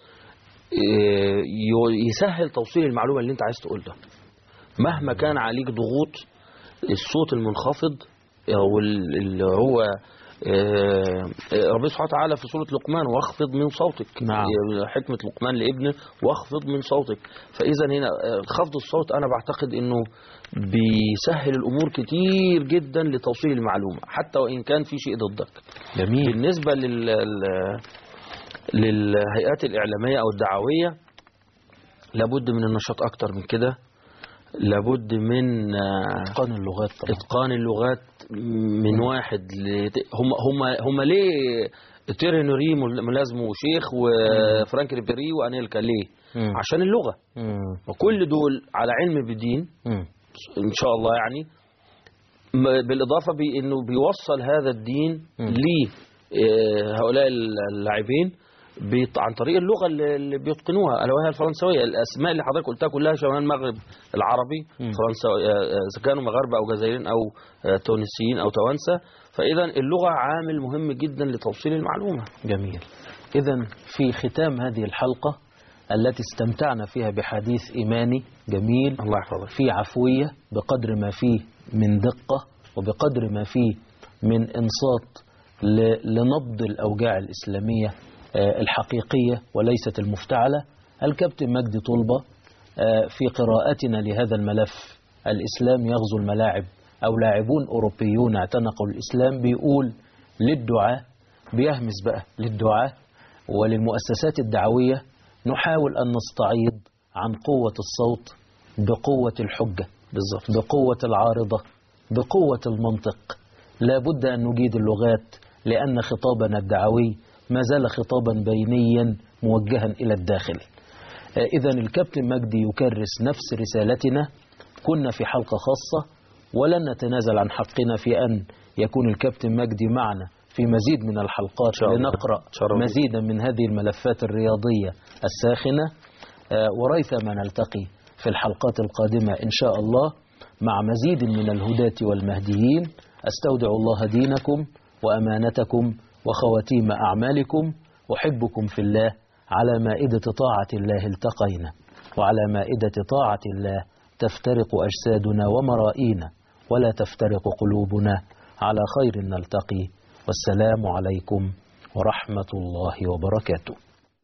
آه، ي- يسهل توصيل المعلومة اللي أنت عايز تقولها مهما كان عليك ضغوط الصوت المنخفض أو ال- اللي هو آه، آه، ربنا سبحانه وتعالى في سورة لقمان واخفض من صوتك نعم. حكمة لقمان لابنه واخفض من صوتك فإذا هنا آه، خفض الصوت أنا بعتقد أنه بيسهل الأمور كتير جدا لتوصيل المعلومة حتى وإن كان في شيء ضدك جميل بالنسبة لل... ال- للهيئات الإعلامية أو الدعوية لابد من النشاط أكتر من كده لابد من آه، إتقان اللغات طبعا اتقان اللغات من واحد لت... هم هم هم ليه تيري نوري ملازمه وشيخ وفرانك ريبيري وانيلكا ليه مم. عشان اللغه مم. وكل دول على علم بالدين مم. ان شاء الله يعني م- بالاضافه بانه بيوصل هذا الدين مم. لهؤلاء اللاعبين بيط- عن طريق اللغه اللي اللي بيتقنوها الا وهي الفرنسويه الاسماء اللي حضرتك قلتها كلها شمال المغرب العربي مم. فرنسا آه، آه، اذا كانوا مغاربه او جزائريين او آه، تونسيين او توانسه فاذا اللغه عامل مهم جدا لتوصيل المعلومه جميل إذا في ختام هذه الحلقة التي استمتعنا فيها بحديث إيماني جميل الله يحفظك في عفوية بقدر ما فيه من دقة وبقدر ما فيه من إنصات ل- لنبض الأوجاع الإسلامية آه، الحقيقية وليست المفتعلة الكابتن مجدي طلبة آه، في قراءتنا لهذا الملف الإسلام يغزو الملاعب أو لاعبون أوروبيون اعتنقوا الإسلام بيقول للدعاة بيهمس بقى للدعاة وللمؤسسات الدعوية نحاول أن نستعيض عن قوة الصوت بقوة الحجة بالظبط بقوة العارضة بقوة المنطق لا بد أن نجيد اللغات لأن خطابنا الدعوي ما زال خطابا بينيا موجها إلى الداخل إذا الكابتن مجدي يكرس نفس رسالتنا كنا في حلقة خاصة ولن نتنازل عن حقنا في أن يكون الكابتن مجدي معنا في مزيد من الحلقات شاء الله. لنقرأ شرف. مزيدا من هذه الملفات الرياضية الساخنة آه، وريثما نلتقي في الحلقات القادمة إن شاء الله مع مزيد من الهداة والمهديين أستودع الله دينكم وأمانتكم وخواتيم أعمالكم أحبكم في الله على مائدة طاعة الله التقينا وعلى مائدة طاعة الله تفترق أجسادنا ومرائينا ولا تفترق قلوبنا على خير نلتقي والسلام عليكم ورحمة الله وبركاته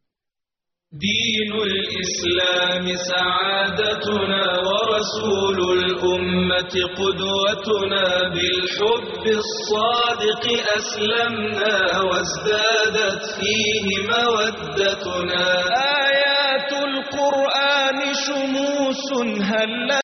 دين الإسلام سعادتنا ورسول الأمة قدوتنا بالحب الصادق أسلمنا وازدادت فيه مودتنا آيات القرآن شموس هل